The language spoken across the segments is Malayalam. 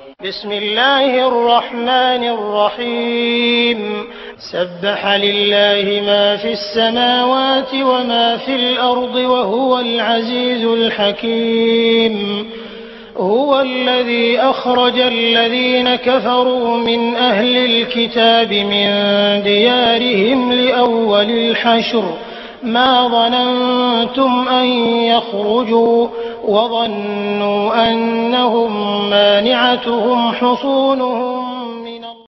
بسم الله الرحمن الرحيم سبح لله ما في السماوات وما في الأرض وهو العزيز الحكيم هو الذي أخرج الذين كفروا من أهل الكتاب من ديارهم لأول الحشر ما ظننتم أن يخرجوا وظنوا أنهم مانعتهم حصونهم من الله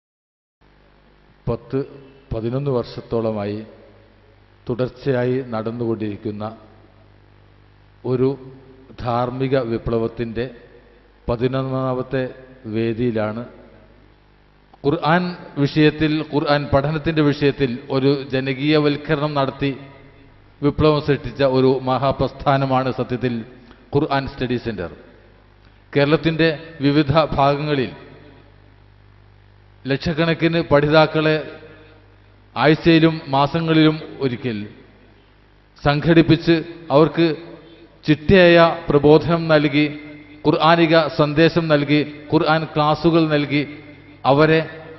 പത്ത് പതിനൊന്ന് വർഷത്തോളമായി തുടർച്ചയായി നടന്നുകൊണ്ടിരിക്കുന്ന ഒരു ധാർമ്മിക വിപ്ലവത്തിൻ്റെ പതിനൊന്നാമത്തെ വേദിയിലാണ് ഖുർആൻ വിഷയത്തിൽ ഖുർആൻ പഠനത്തിൻ്റെ വിഷയത്തിൽ ഒരു ജനകീയവൽക്കരണം നടത്തി വിപ്ലവം സൃഷ്ടിച്ച ഒരു മഹാപ്രസ്ഥാനമാണ് സത്യത്തിൽ ഖുർആൻ സ്റ്റഡി സെൻറ്റർ കേരളത്തിൻ്റെ വിവിധ ഭാഗങ്ങളിൽ ലക്ഷക്കണക്കിന് പഠിതാക്കളെ ആഴ്ചയിലും മാസങ്ങളിലും ഒരിക്കൽ സംഘടിപ്പിച്ച് അവർക്ക് ചിട്ടയായ പ്രബോധനം നൽകി ഖുർആാനിക സന്ദേശം നൽകി ഖുർആൻ ക്ലാസുകൾ നൽകി അവരെ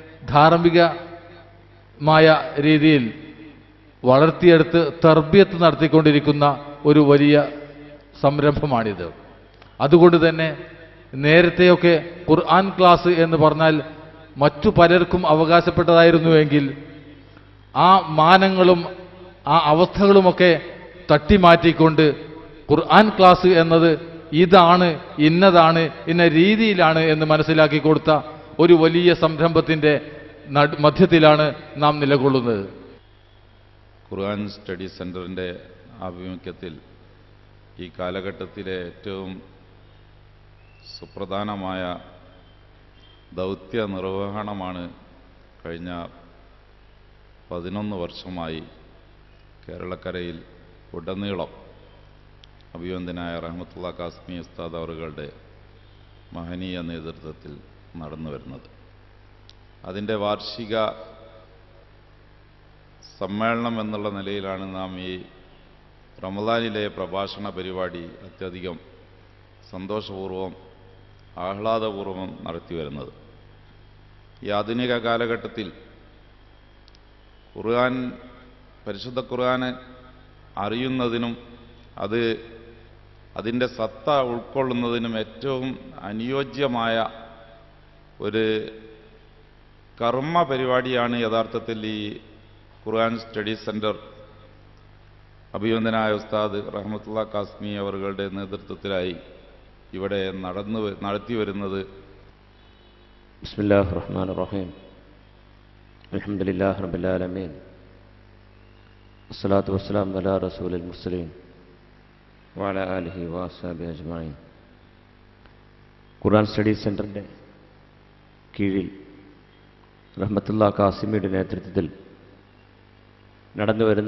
ധാർമ്മികമായ രീതിയിൽ വളർത്തിയെടുത്ത് തർബിയത്ത് നടത്തിക്കൊണ്ടിരിക്കുന്ന ഒരു വലിയ സംരംഭമാണിത് അതുകൊണ്ട് തന്നെ നേരത്തെയൊക്കെ ഖുർആൻ ക്ലാസ് എന്ന് പറഞ്ഞാൽ മറ്റു പലർക്കും അവകാശപ്പെട്ടതായിരുന്നുവെങ്കിൽ ആ മാനങ്ങളും ആ അവസ്ഥകളുമൊക്കെ തട്ടിമാറ്റിക്കൊണ്ട് ഖുർആൻ ക്ലാസ് എന്നത് ഇതാണ് ഇന്നതാണ് ഇന്ന രീതിയിലാണ് എന്ന് മനസ്സിലാക്കി കൊടുത്ത ഒരു വലിയ സംരംഭത്തിൻ്റെ നട് മധ്യത്തിലാണ് നാം നിലകൊള്ളുന്നത് ഖുർആൻ സ്റ്റഡി സെൻറ്ററിൻ്റെ ആഭിമുഖ്യത്തിൽ ഈ കാലഘട്ടത്തിലെ ഏറ്റവും സുപ്രധാനമായ ദൗത്യ നിർവഹണമാണ് കഴിഞ്ഞ പതിനൊന്ന് വർഷമായി കേരളക്കരയിൽ ഉടനീളം അഭിവന്ദനായ റഹ്മത്തുള്ള കാസ്മി ഉസ്താദ് അവറുകളുടെ മഹനീയ നേതൃത്വത്തിൽ നടന്നു വരുന്നത് അതിൻ്റെ വാർഷിക സമ്മേളനം എന്നുള്ള നിലയിലാണ് നാം ഈ റമദാനിലെ പ്രഭാഷണ പരിപാടി അത്യധികം സന്തോഷപൂർവം ആഹ്ലാദപൂർവം നടത്തി വരുന്നത് ഈ ആധുനിക കാലഘട്ടത്തിൽ ഖുർആൻ പരിശുദ്ധ ഖുർആന് അറിയുന്നതിനും അത് അതിൻ്റെ സത്ത ഉൾക്കൊള്ളുന്നതിനും ഏറ്റവും അനുയോജ്യമായ ഒരു കർമ്മ പരിപാടിയാണ് യഥാർത്ഥത്തിൽ ഈ ഖുർആൻ സ്റ്റഡി സെൻറ്റർ അഭിവന്ദനായ ഉസ്താദ് റഹ്മത്തുള്ള കാസ്മി അവറുകളുടെ നേതൃത്വത്തിലായി ഇവിടെ നടന്നു വ- നടത്തി വരുന്നത് بسم الله الرحمن الرحيم الحمد لله رب العالمين الصلاة والسلام على رسول المرسلين وعلى آله وأصحابه أجمعين ഖുർആൻ സ്റ്റഡി സെൻറ്ററിൻ്റെ കീഴിൽ റഹ്മത്തുള്ള കാസിമിയുടെ നേതൃത്വത്തിൽ നടന്നു വരുന്ന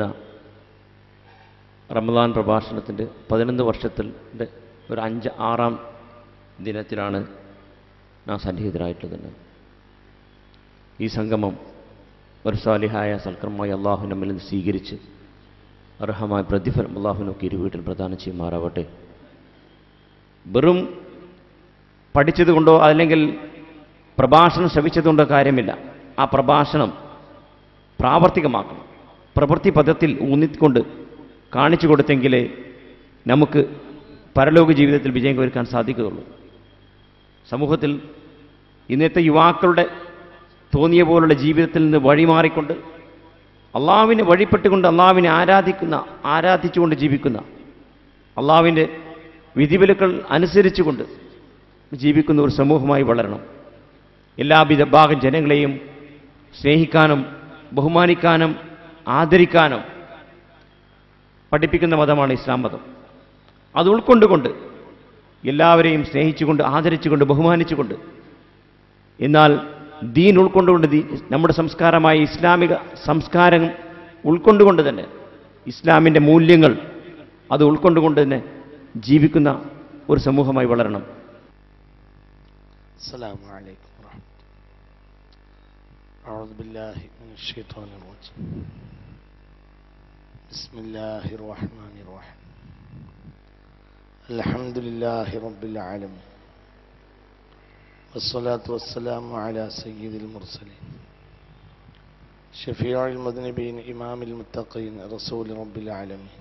റമദാൻ പ്രഭാഷണത്തിൻ്റെ പതിനൊന്ന് വർഷത്തിൻ്റെ ഒരു അഞ്ച് ആറാം ദിനത്തിലാണ് നാം സന്നിഹിതരായിട്ടുള്ളത് ഈ സംഗമം ഒരു സാലിഹായ സൽക്കർമ്മമായി അള്ളാഹു നമ്മിൽ നിന്ന് സ്വീകരിച്ച് അർഹമായ പ്രതിഫലം അള്ളാഹുനൊക്കെ ഇരുവീട്ടിൽ പ്രദാനം ചെയ്യുമാറാവട്ടെ വെറും പഠിച്ചതുകൊണ്ടോ അല്ലെങ്കിൽ പ്രഭാഷണം ശ്രവിച്ചതുകൊണ്ടോ കാര്യമില്ല ആ പ്രഭാഷണം പ്രാവർത്തികമാക്കണം പ്രവൃത്തി പദത്തിൽ ഊന്നിക്കൊണ്ട് കാണിച്ചു കൊടുത്തെങ്കിലേ നമുക്ക് പരലോക ജീവിതത്തിൽ വിജയം കൈവരിക്കാൻ സാധിക്കുകയുള്ളൂ സമൂഹത്തിൽ ഇന്നത്തെ യുവാക്കളുടെ തോന്നിയ പോലുള്ള ജീവിതത്തിൽ നിന്ന് വഴിമാറിക്കൊണ്ട് അള്ളാവിനെ വഴിപ്പെട്ടുകൊണ്ട് അള്ളാവിനെ ആരാധിക്കുന്ന ആരാധിച്ചുകൊണ്ട് ജീവിക്കുന്ന അള്ളാവിൻ്റെ വിധിവിലക്കൾ അനുസരിച്ചുകൊണ്ട് ജീവിക്കുന്ന ഒരു സമൂഹമായി വളരണം എല്ലാ വിഭാഗം ജനങ്ങളെയും സ്നേഹിക്കാനും ബഹുമാനിക്കാനും ആദരിക്കാനും പഠിപ്പിക്കുന്ന മതമാണ് ഇസ്ലാം മതം അത് ഉൾക്കൊണ്ടുകൊണ്ട് എല്ലാവരെയും സ്നേഹിച്ചുകൊണ്ട് ആദരിച്ചുകൊണ്ട് ബഹുമാനിച്ചുകൊണ്ട് എന്നാൽ ദീൻ ഉൾക്കൊണ്ടുകൊണ്ട് ദീ നമ്മുടെ സംസ്കാരമായ ഇസ്ലാമിക സംസ്കാരം ഉൾക്കൊണ്ടുകൊണ്ട് തന്നെ ഇസ്ലാമിൻ്റെ മൂല്യങ്ങൾ അത് ഉൾക്കൊണ്ടുകൊണ്ട് തന്നെ ജീവിക്കുന്ന ഒരു സമൂഹമായി വളരണം السلام عليكم ورحمة الله أعوذ بالله من الشيطان الرجيم بسم الله الرحمن الرحيم الحمد لله رب العالمين والصلاة والسلام على سيد المرسلين شفيع المذنبين إمام المتقين رسول رب العالمين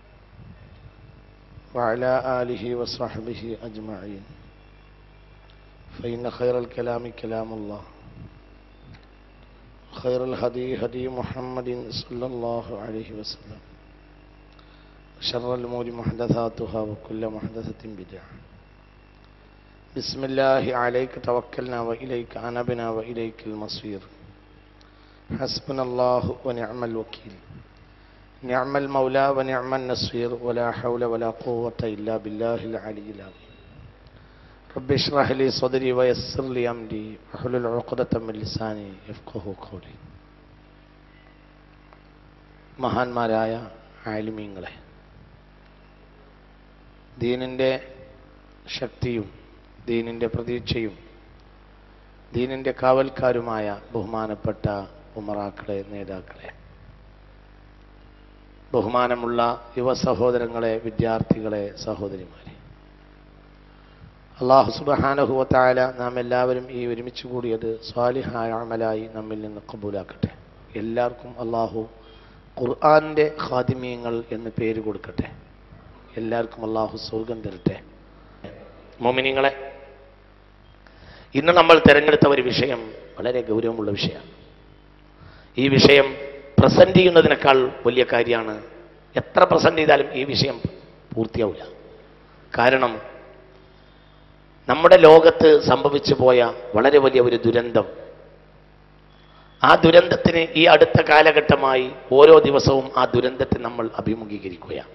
وعلى آله وصحبه أجمعين فإن خير الكلام كلام الله خير الهدي هدي محمد صلى الله عليه وسلم شر الأمور محدثاتها وكل محدثة بدعة بسم الله عليك توكلنا وإليك أنبنا وإليك المصير حسبنا الله ونعم الوكيل نعم المولى ونعم النصير ولا حول ولا قوة إلا بالله العلي العظيم رب اشرح لي صدري ويسر لي أمري واحلل عقدة من لساني يفقه قولي മഹാന്മാരായ ആലിമീങ്ങളെ ദീനിൻ്റെ ശക്തിയും ദീനിൻ്റെ പ്രതീക്ഷയും ദീനിൻ്റെ കാവൽക്കാരുമായ ബഹുമാനപ്പെട്ട ഉമറാക്കളെ നേതാക്കളെ ബഹുമാനമുള്ള യുവ സഹോദരങ്ങളെ വിദ്യാർത്ഥികളെ സഹോദരിമാരെ അള്ളാഹു സുബഹാനഹുവത്തായ നാം എല്ലാവരും ഈ ഒരുമിച്ച് കൂടിയത് സ്വാലിഹായ അമലായി നമ്മിൽ നിന്ന് കബൂലാക്കട്ടെ എല്ലാവർക്കും അള്ളാഹു ഖുർആാനിൻ്റെ ഖാദിമീങ്ങൾ എന്ന് പേര് കൊടുക്കട്ടെ എല്ലാവർക്കും അള്ളാഹു സ്വർഗം തരട്ടെ മോമിനിങ്ങളെ ഇന്ന് നമ്മൾ തിരഞ്ഞെടുത്ത ഒരു വിഷയം വളരെ ഗൗരവമുള്ള വിഷയമാണ് ഈ വിഷയം പ്രസന്റ് ചെയ്യുന്നതിനേക്കാൾ വലിയ കാര്യമാണ് എത്ര പ്രസന്റ് ചെയ്താലും ഈ വിഷയം പൂർത്തിയാവില്ല കാരണം നമ്മുടെ ലോകത്ത് സംഭവിച്ചു പോയ വളരെ വലിയ ഒരു ദുരന്തം ആ ദുരന്തത്തിന് ഈ അടുത്ത കാലഘട്ടമായി ഓരോ ദിവസവും ആ ദുരന്തത്തെ നമ്മൾ അഭിമുഖീകരിക്കുകയാണ്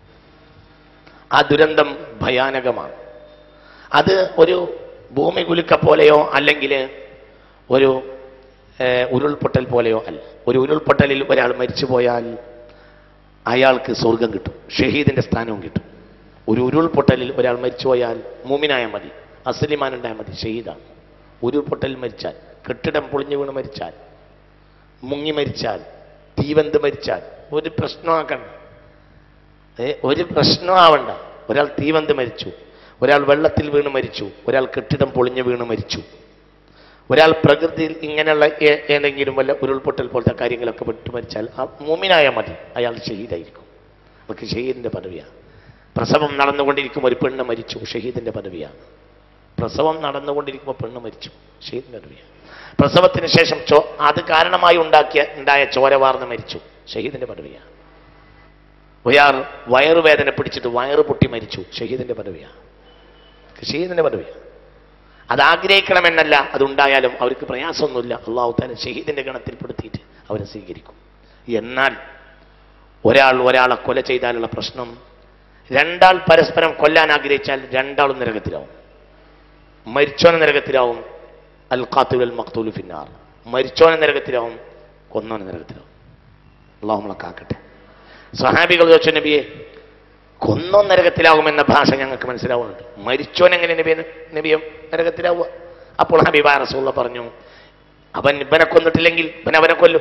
ആ ദുരന്തം ഭയാനകമാണ് അത് ഒരു ഭൂമി കുലുക്ക പോലെയോ അല്ലെങ്കിൽ ഒരു ഏഹ്, ഉരുൾപൊട്ടൽ പോലെയോ അല്ല ഒരു ഉരുൾപൊട്ടലിൽ ഒരാൾ മരിച്ചു പോയാൽ അയാൾക്ക് സ്വർഗം കിട്ടും ഷഹീദിന്റെ സ്ഥാനവും കിട്ടും ഒരു ഉരുൾപൊട്ടലിൽ ഒരാൾ മരിച്ചു പോയാൽ മൂമിനായാൽ മതി അസലിമാനുണ്ടായാൽ മതി ഷഹീദാണ് ഉരുൾപൊട്ടലിൽ മരിച്ചാൽ കെട്ടിടം പൊളിഞ്ഞു വീണ് മരിച്ചാൽ മുങ്ങി മരിച്ചാൽ തീവന്ത് മരിച്ചാൽ ഒരു പ്രശ്നമാക്കണ്ട ഏ, ഒരു പ്രശ്നമാവണ്ട ഒരാൾ തീവന്ത് മരിച്ചു ഒരാൾ വെള്ളത്തിൽ വീണ് മരിച്ചു ഒരാൾ കെട്ടിടം പൊളിഞ്ഞു വീണ് മരിച്ചു ഒരാൾ പ്രകൃതിയിൽ ഇങ്ങനെയുള്ള ഏ- ഏതെങ്കിലും വല്ല ഉരുൾപൊട്ടൽ പോലത്തെ കാര്യങ്ങളൊക്കെ വിട്ടു മരിച്ചാൽ ആ മൂമിനായാൽ മതി അയാൾ ഷഹീദായിരിക്കും അവർക്ക് ഷഹീദിന്റെ പദവിയാണ് പ്രസവം നടന്നുകൊണ്ടിരിക്കും ഒരു പെണ്ണ് മരിച്ചു ഷഹീദിന്റെ പദവിയാണ് പ്രസവം നടന്നുകൊണ്ടിരിക്കുമ്പോൾ പെണ്ണ് മരിച്ചു ഷഹീദിന്റെ പദവിയാണ് പ്രസവത്തിന് ശേഷം ചോ അത് കാരണമായി ഉണ്ടാക്കിയ ഉണ്ടായ ചോര വാർന്ന് മരിച്ചു ഷഹീദിന്റെ പദവിയാണ് ഒരാൾ വയറുവേദന പിടിച്ചിട്ട് വയറ് പൊട്ടി മരിച്ചു ഷഹീദിന്റെ പദവിയാണ് ഷഹീദിന്റെ പദവിയാണ് അത് ആഗ്രഹിക്കണമെന്നല്ല അതുണ്ടായാലും അവർക്ക് പ്രയാസമൊന്നുമില്ല അള്ളാഹു താൻ ഷഹീദിന്റെ ഗണത്തിൽപ്പെടുത്തിയിട്ട് അവരെ സ്വീകരിക്കും എന്നാൽ ഒരാൾ ഒരാളെ കൊല ചെയ്താലുള്ള പ്രശ്നം രണ്ടാൾ പരസ്പരം കൊല്ലാൻ ആഗ്രഹിച്ചാൽ രണ്ടാളും നരകത്തിലാവും മരിച്ചോന നരകത്തിലാവും അൽ ഖാത്തുൽ അൽ മഖ്തൂലു ഫിന്നാർ മരിച്ചോന നരകത്തിലാവും കൊന്നോന നരകത്തിലാവും അള്ളാഹു നമ്മളെ കാക്കട്ടെ സഹാബികൾ ചോദിച്ചു നബിയെ കൊന്നോ നരകത്തിലാകുമെന്ന ഭാഷ ഞങ്ങൾക്ക് മനസ്സിലാവുന്നുണ്ട് മരിച്ചോൻ എങ്ങനെ നബിയെ നബിയെ നരകത്തിലാവുക അപ്പോൾ ഹബീബ റസൂള്ള പറഞ്ഞു അവൻ ഇവനെ കൊന്നിട്ടില്ലെങ്കിൽ ഇവൻ അവനെ കൊല്ലും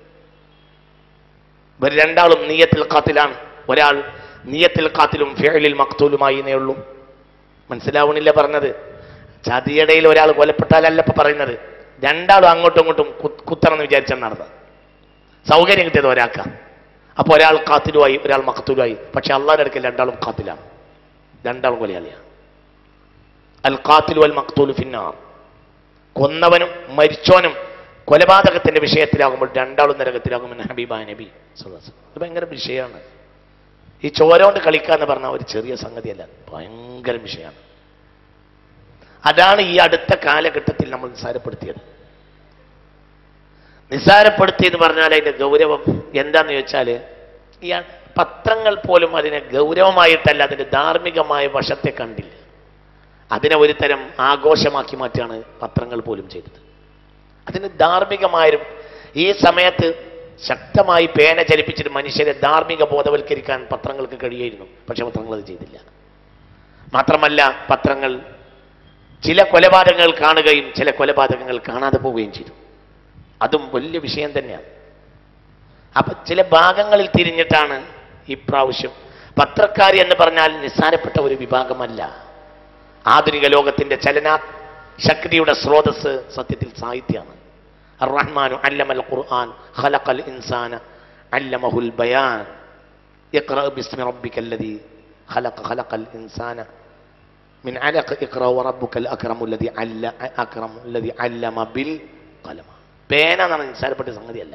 ഇവർ രണ്ടാളും നീയത്തിൽ കാത്തിലാണ് ഒരാൾ നീയത്തിൽ കാത്തിലും ഫേലിൽ മക്തൂലുമായി എന്നേ ഉള്ളൂ മനസ്സിലാവണില്ല പറഞ്ഞത് ചതിയടയിൽ ഒരാൾ കൊലപ്പെട്ടാലല്ല ഇപ്പൊ പറയുന്നത് രണ്ടാളും അങ്ങോട്ടും ഇങ്ങോട്ടും കു- കുത്തണമെന്ന് വിചാരിച്ചാണ് നടന്നത് സൗകര്യം കിട്ടിയത് ഒരാൾക്കാ അപ്പോൾ ഒരാൾ കാത്തിലുമായി ഒരാൾ മക്കത്തൂലുമായി പക്ഷെ അള്ളാഹിന്റെ അടുക്കൽ രണ്ടാളും കാത്തിലാണ് രണ്ടാളും കൊലയാളിയാണ് അൽ കാത്തിലു അൽ മക്തൂലു ഫിന്നാർ കൊന്നവനും മരിച്ചോനും കൊലപാതകത്തിന്റെ വിഷയത്തിലാകുമ്പോൾ രണ്ടാളും നരകത്തിലാകുമെന്ന് ഹബീബ നബി സ്വല്ലല്ലാഹു അലൈഹി വസല്ലം. ഇത് ഭയങ്കര വിഷയമാണ് ഈ ചോരോണ്ട് കളിക്കുക എന്ന് പറഞ്ഞാൽ ഒരു ചെറിയ സംഗതിയല്ല ഭയങ്കര വിഷയമാണ് അതാണ് ഈ അടുത്ത കാലഘട്ടത്തിൽ നമ്മൾ നിസ്സാരപ്പെടുത്തിയത് നിസ്സാരപ്പെടുത്തി എന്ന് പറഞ്ഞാൽ അതിന്റെ ഗൗരവം എന്താന്ന് ചോദിച്ചാൽ ഈ ആ പത്രങ്ങൾ പോലും അതിനെ ഗൗരവമായിട്ടല്ല അതിന്റെ ധാർമ്മികമായ വശത്തെ കണ്ടില്ല അതിനെ ഒരു തരം ആഘോഷമാക്കി മാറ്റാണ് പത്രങ്ങൾ പോലും ചെയ്തത് അതിന് ധാർമ്മികമായും ഈ സമയത്ത് ശക്തമായി പേന ചലിപ്പിച്ചിട്ട് മനുഷ്യരെ ധാർമ്മിക ബോധവൽക്കരിക്കാൻ പത്രങ്ങൾക്ക് കഴിയായിരുന്നു പക്ഷെ പത്രങ്ങൾ അത് ചെയ്തില്ല മാത്രമല്ല പത്രങ്ങൾ ചില കൊലപാതകങ്ങൾ കാണുകയും ചില കൊലപാതകങ്ങൾ കാണാതെ പോവുകയും ചെയ്തു അതും വലിയ വിഷയം തന്നെയാണ് അപ്പൊ ചില ഭാഗങ്ങളിൽ തിരിഞ്ഞിട്ടാണ് ഇപ്രാവശ്യം പത്രക്കാരി എന്ന് പറഞ്ഞാൽ നിസ്സാരപ്പെട്ട ഒരു വിഭാഗമല്ല ആധുനിക ലോകത്തിന്റെ ചലനാ ശക്തിയുടെ സ്രോതസ് സത്യത്തിൽ സാഹിത്യമാണ് الرحمن علم القرآن خلق الإنسان علمه البيان اقرأ باسم ربك الذي خلق خلق الإنسان من علق اقرأ وربك الأكرم الذي عل أكرم الذي علم بالقلم പേന എന്നാണ് നിസ്സാരപ്പെട്ട സംഗതിയല്ല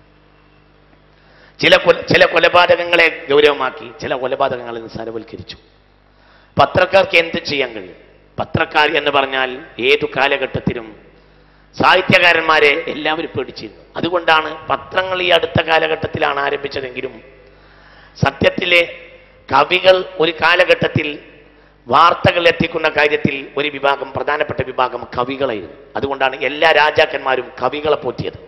ചില കൊല ചില കൊലപാതകങ്ങളെ ഗൗരവമാക്കി ചില കൊലപാതകങ്ങളെ നിസ്സാരവൽക്കരിച്ചു പത്രക്കാർക്ക് എന്ത് ചെയ്യാൻ കഴിയും പത്രക്കാർ എന്ന് പറഞ്ഞാൽ ഏതു കാലഘട്ടത്തിലും സാഹിത്യകാരന്മാരെ എല്ലാവരും പേടിച്ചിരുന്നു അതുകൊണ്ടാണ് പത്രങ്ങൾ ഈ അടുത്ത കാലഘട്ടത്തിലാണ് ആരംഭിച്ചതെങ്കിലും സത്യത്തിലെ കവികൾ ഒരു കാലഘട്ടത്തിൽ വാർത്തകൾ എത്തിക്കുന്ന കാര്യത്തിൽ ഒരു വിഭാഗം പ്രധാനപ്പെട്ട വിഭാഗം കവികളായിരുന്നു അതുകൊണ്ടാണ് എല്ലാ രാജാക്കന്മാരും കവികളെ പോറ്റിയത്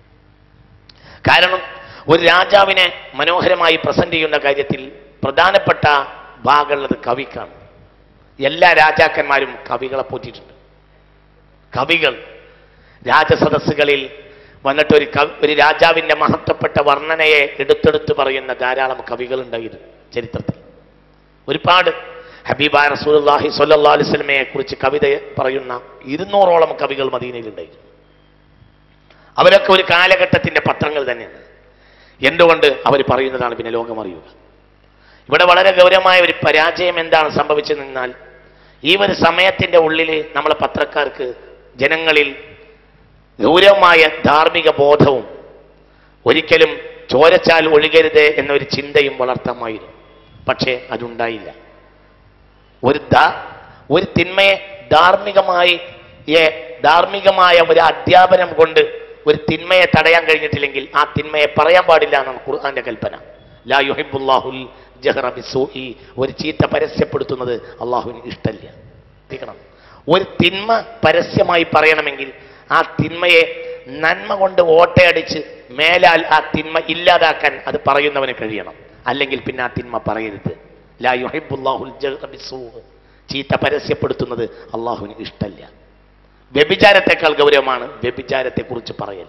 കാരണം ഒരു രാജാവിനെ മനോഹരമായി പ്രസന്റ് ചെയ്യുന്ന കാര്യത്തിൽ പ്രധാനപ്പെട്ട ഭാഗമുള്ളത് കവിക്കാണ് എല്ലാ രാജാക്കന്മാരും കവികളെ പോറ്റിയിട്ടുണ്ട് കവികൾ രാജസദസ്സുകളിൽ വന്നിട്ട് ഒരു കവി ഒരു രാജാവിൻ്റെ മഹത്വപ്പെട്ട വർണ്ണനയെ എടുത്തെടുത്ത് പറയുന്ന ധാരാളം കവികൾ ഉണ്ടായിരുന്നു ചരിത്രത്തിൽ ഒരുപാട് ഹബീബായ റസൂലുള്ളാഹി സ്വല്ലല്ലാഹു അലൈഹി വസല്ലമയെ കുറിച്ച് കവിത പറയുന്ന ഇരുന്നൂറോളം കവികൾ മദീനയിലുണ്ടായിരുന്നു അവരൊക്കെ ഒരു കാലഘട്ടത്തിന്റെ പത്രങ്ങൾ തന്നെയാണ് എന്തുകൊണ്ട് അവർ പറയുന്നതാണ് പിന്നെ ലോകം അറിയുക ഇവിടെ വളരെ ഗൗരവമായ ഒരു പരാജയം എന്താണ് സംഭവിച്ചതെന്നാൽ ഈ ഒരു സമയത്തിന്റെ ഉള്ളിൽ നമ്മളെ പത്രക്കാർക്ക് ജനങ്ങളിൽ ഗൗരവമായ ധാർമ്മിക ബോധവും ഒരിക്കലും ചോരച്ചാൽ ഒഴുകരുത് എന്നൊരു ചിന്തയും വളർത്താമായിരുന്നു പക്ഷേ അതുണ്ടായില്ല ഒരു ദാ- ഒരു തിന്മയെ ധാർമ്മികമായി ഏ- ധാർമ്മികമായ ഒരു അധ്യാപനം കൊണ്ട് ഒരു തിന്മയെ തടയാൻ കഴിഞ്ഞിട്ടില്ലെങ്കിൽ ആ തിന്മയെ പറയാൻ പാടില്ല എന്നാണ് ഖുർആന്റെ കൽപ്പന ലാ യുഹിബുല്ലാഹുൽ ജഹ്റ ബിസ്സൂഇ ഒരു ചീത്ത പരസ്യപ്പെടുത്തുന്നത് അള്ളാഹുവിന് ഇഷ്ടമില്ല ശ്രദ്ധിക്കണം ഒരു തിന്മ പരസ്യമായി പറയണമെങ്കിൽ ആ തിന്മയെ നന്മ കൊണ്ട് ഓട്ടയടിച്ച് മേലാൽ ആ തിന്മ ഇല്ലാതാക്കാൻ അത് പറയുന്നവന് കഴിയണം അല്ലെങ്കിൽ പിന്നെ ആ തിന്മ പറയരുത് ലാ യുഹിബുല്ലാഹുൽ ജഹ്റ ബിസ്സൂഇ ചീത്ത പരസ്യപ്പെടുത്തുന്നത് അള്ളാഹുവിന് ഇഷ്ടമല്ല വ്യഭിചാരത്തെക്കാൾ ഗൗരവമാണ് വ്യഭിചാരത്തെക്കുറിച്ച് പറയൽ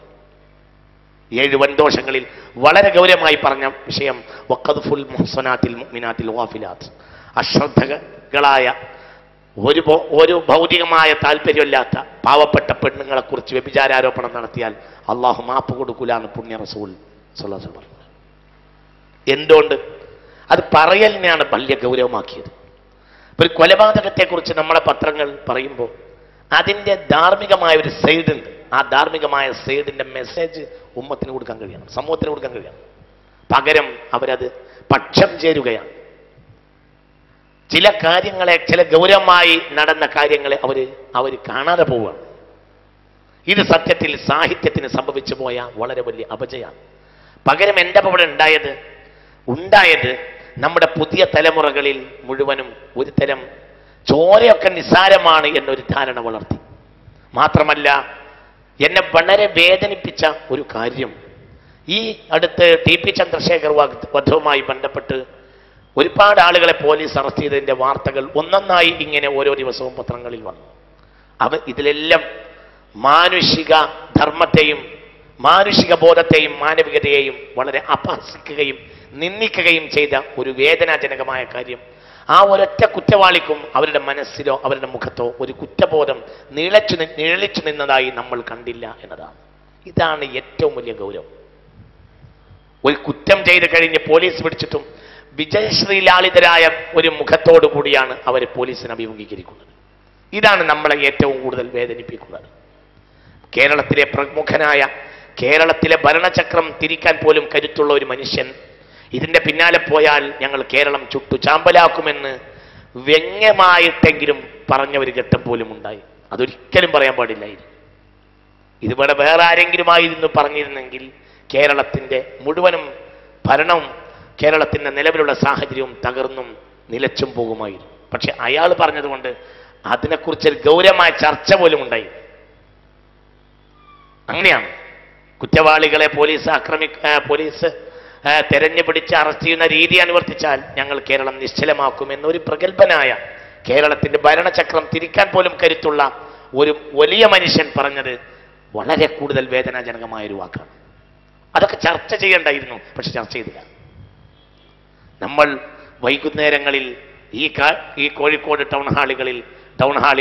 ഏഴ് വൻദോഷങ്ങളിൽ വളരെ ഗൗരവമായി പറഞ്ഞ വിഷയം വഖദ്ഫുൽ മുഹ്സനാത്തിൽ മുഅ്മിനാത്തിൽ വാഫിലാത്ത് അശ്രദ്ധകളായ ഒരു ഭൗ- ഒരു ഭൗതികമായ താല്പര്യമില്ലാത്ത പാവപ്പെട്ട പെണ്ണുങ്ങളെ കുറിച്ച് വ്യഭിചാരാരോപണം നടത്തിയാൽ അള്ളാഹു മാപ്പ് കൊടുക്കൂല എന്ന് പുണ്യ റസൂൽ സ്വല്ലല്ലാഹു അലൈഹി വസല്ലം പറഞ്ഞു എന്തുകൊണ്ട് അത് പറയലിനെയാണ് വലിയ ഗൗരവമാക്കിയത് ഇപ്പൊ ഒരു കൊലപാതകത്തെക്കുറിച്ച് നമ്മളെ പത്രങ്ങൾ പറയുമ്പോൾ അതിൻ്റെ ധാർമ്മികമായ ഒരു സൈഡ് ഉണ്ട് ആ ധാർമ്മികമായ സൈഡിന്റെ മെസ്സേജ് ഉമ്മത്തിന് കൊടുക്കാൻ കഴിയണം സമൂഹത്തിന് കൊടുക്കാൻ കഴിയണം പകരം അവരത് പക്ഷം ചേരുകയാണ് ചില കാര്യങ്ങളെ ചില ഗൗരവമായി നടന്ന കാര്യങ്ങളെ അവർ അവർ കാണാതെ പോവുകയാണ് ഇത് സത്യത്തിൽ സാഹിത്യത്തിന് സംഭവിച്ചു പോയ വളരെ വലിയ അപജയമാണ് പകരം എൻ്റെ അവിടെ ഉണ്ടായത് ഉണ്ടായത് നമ്മുടെ പുതിയ തലമുറകളിൽ മുഴുവനും ഒരു തരം ചോരയൊക്കെ നിസ്സാരമാണ് എന്നൊരു ധാരണ വളർത്തി മാത്രമല്ല എന്നെ വളരെ വേദനിപ്പിച്ച ഒരു കാര്യം ഈ അടുത്ത് ടി പി ചന്ദ്രശേഖർ വധ- വധവുമായി ബന്ധപ്പെട്ട് ഒരുപാട് ആളുകളെ പോലീസ് അറസ്റ്റ് ചെയ്തതിന്റെ വാർത്തകൾ ഒന്നൊന്നായി ഇങ്ങനെ ഓരോ ദിവസവും പത്രങ്ങളിൽ വന്നു അവ ഇതിലെല്ലാം മാനുഷിക ധർമ്മത്തെയും മാനുഷിക ബോധത്തെയും മാനവികതയെയും വളരെ അപഹസിക്കുകയും നിന്ദിക്കുകയും ചെയ്ത ഒരു വേദനാജനകമായ കാര്യം ആ ഒരൊറ്റ കുറ്റവാളിക്കും അവരുടെ മനസ്സിലോ അവരുടെ മുഖത്തോ ഒരു കുറ്റബോധം നീളച്ചു നി- നിഴലിച്ചു നിന്നതായി നമ്മൾ കണ്ടില്ല എന്നതാണ് ഇതാണ് ഏറ്റവും വലിയ ഗൗരവം ഒരു കുറ്റം ചെയ്ത് കഴിഞ്ഞ് പോലീസ് പിടിച്ചിട്ടും വിജയശ്രീ ലാളിതരായ ഒരു മുഖത്തോടു കൂടിയാണ് അവർ പോലീസിനെ അഭിമുഖീകരിക്കുന്നത് ഇതാണ് നമ്മളെ ഏറ്റവും കൂടുതൽ വേദനിപ്പിക്കുന്നത് കേരളത്തിലെ പ്രമുഖനായ കേരളത്തിലെ ഭരണചക്രം തിരിക്കാൻ പോലും കരുത്തുള്ള ഒരു മനുഷ്യൻ ഇതിന്റെ പിന്നാലെ പോയാൽ ഞങ്ങൾ കേരളം ചുട്ടു ചാമ്പലാക്കുമെന്ന് വ്യംഗ്യമായിട്ടെങ്കിലും പറഞ്ഞ ഒരു ഘട്ടം പോലും ഉണ്ടായി അതൊരിക്കലും പറയാൻ പാടില്ലായിരുന്നു ഇതിവിടെ വേറെ ആരെങ്കിലും ആയിരുന്നു പറഞ്ഞിരുന്നെങ്കിൽ കേരളത്തിന്റെ മുഴുവനും ഭരണവും കേരളത്തിന്റെ നിലവിലുള്ള സാഹചര്യവും തകർന്നും നിലച്ചും പോകുമായിരുന്നു പക്ഷെ അയാൾ പറഞ്ഞതുകൊണ്ട് അതിനെക്കുറിച്ചൊരു ഗൗരവമായ ചർച്ച പോലും ഉണ്ടായി അങ്ങനെയാണ് കുറ്റവാളികളെ പോലീസ് ആക്രമി ആ, പോലീസ് ആ, തെരഞ്ഞു പിടിച്ച് അറസ്റ്റ് ചെയ്യുന്ന രീതി അനുവർത്തിച്ചാൽ ഞങ്ങൾ കേരളം നിശ്ചലമാക്കുമെന്നൊരു പ്രഗത്ഭനായ കേരളത്തിന്റെ ഭരണചക്രം തിരിക്കാൻ പോലും കരുത്തുള്ള ഒരു വലിയ മനുഷ്യൻ പറഞ്ഞത് വളരെ കൂടുതൽ വേദനാജനകമായ ഒരു വാക്കാണ് അതൊക്കെ ചർച്ച ചെയ്യേണ്ടായിരുന്നു പക്ഷെ ചർച്ച ചെയ്തില്ല നമ്മൾ വൈകുന്നേരങ്ങളിൽ ഈ കാ- ഈ കോഴിക്കോട് ടൗൺ ഹാളുകളിൽ ടൗൺ ഹാളിൽ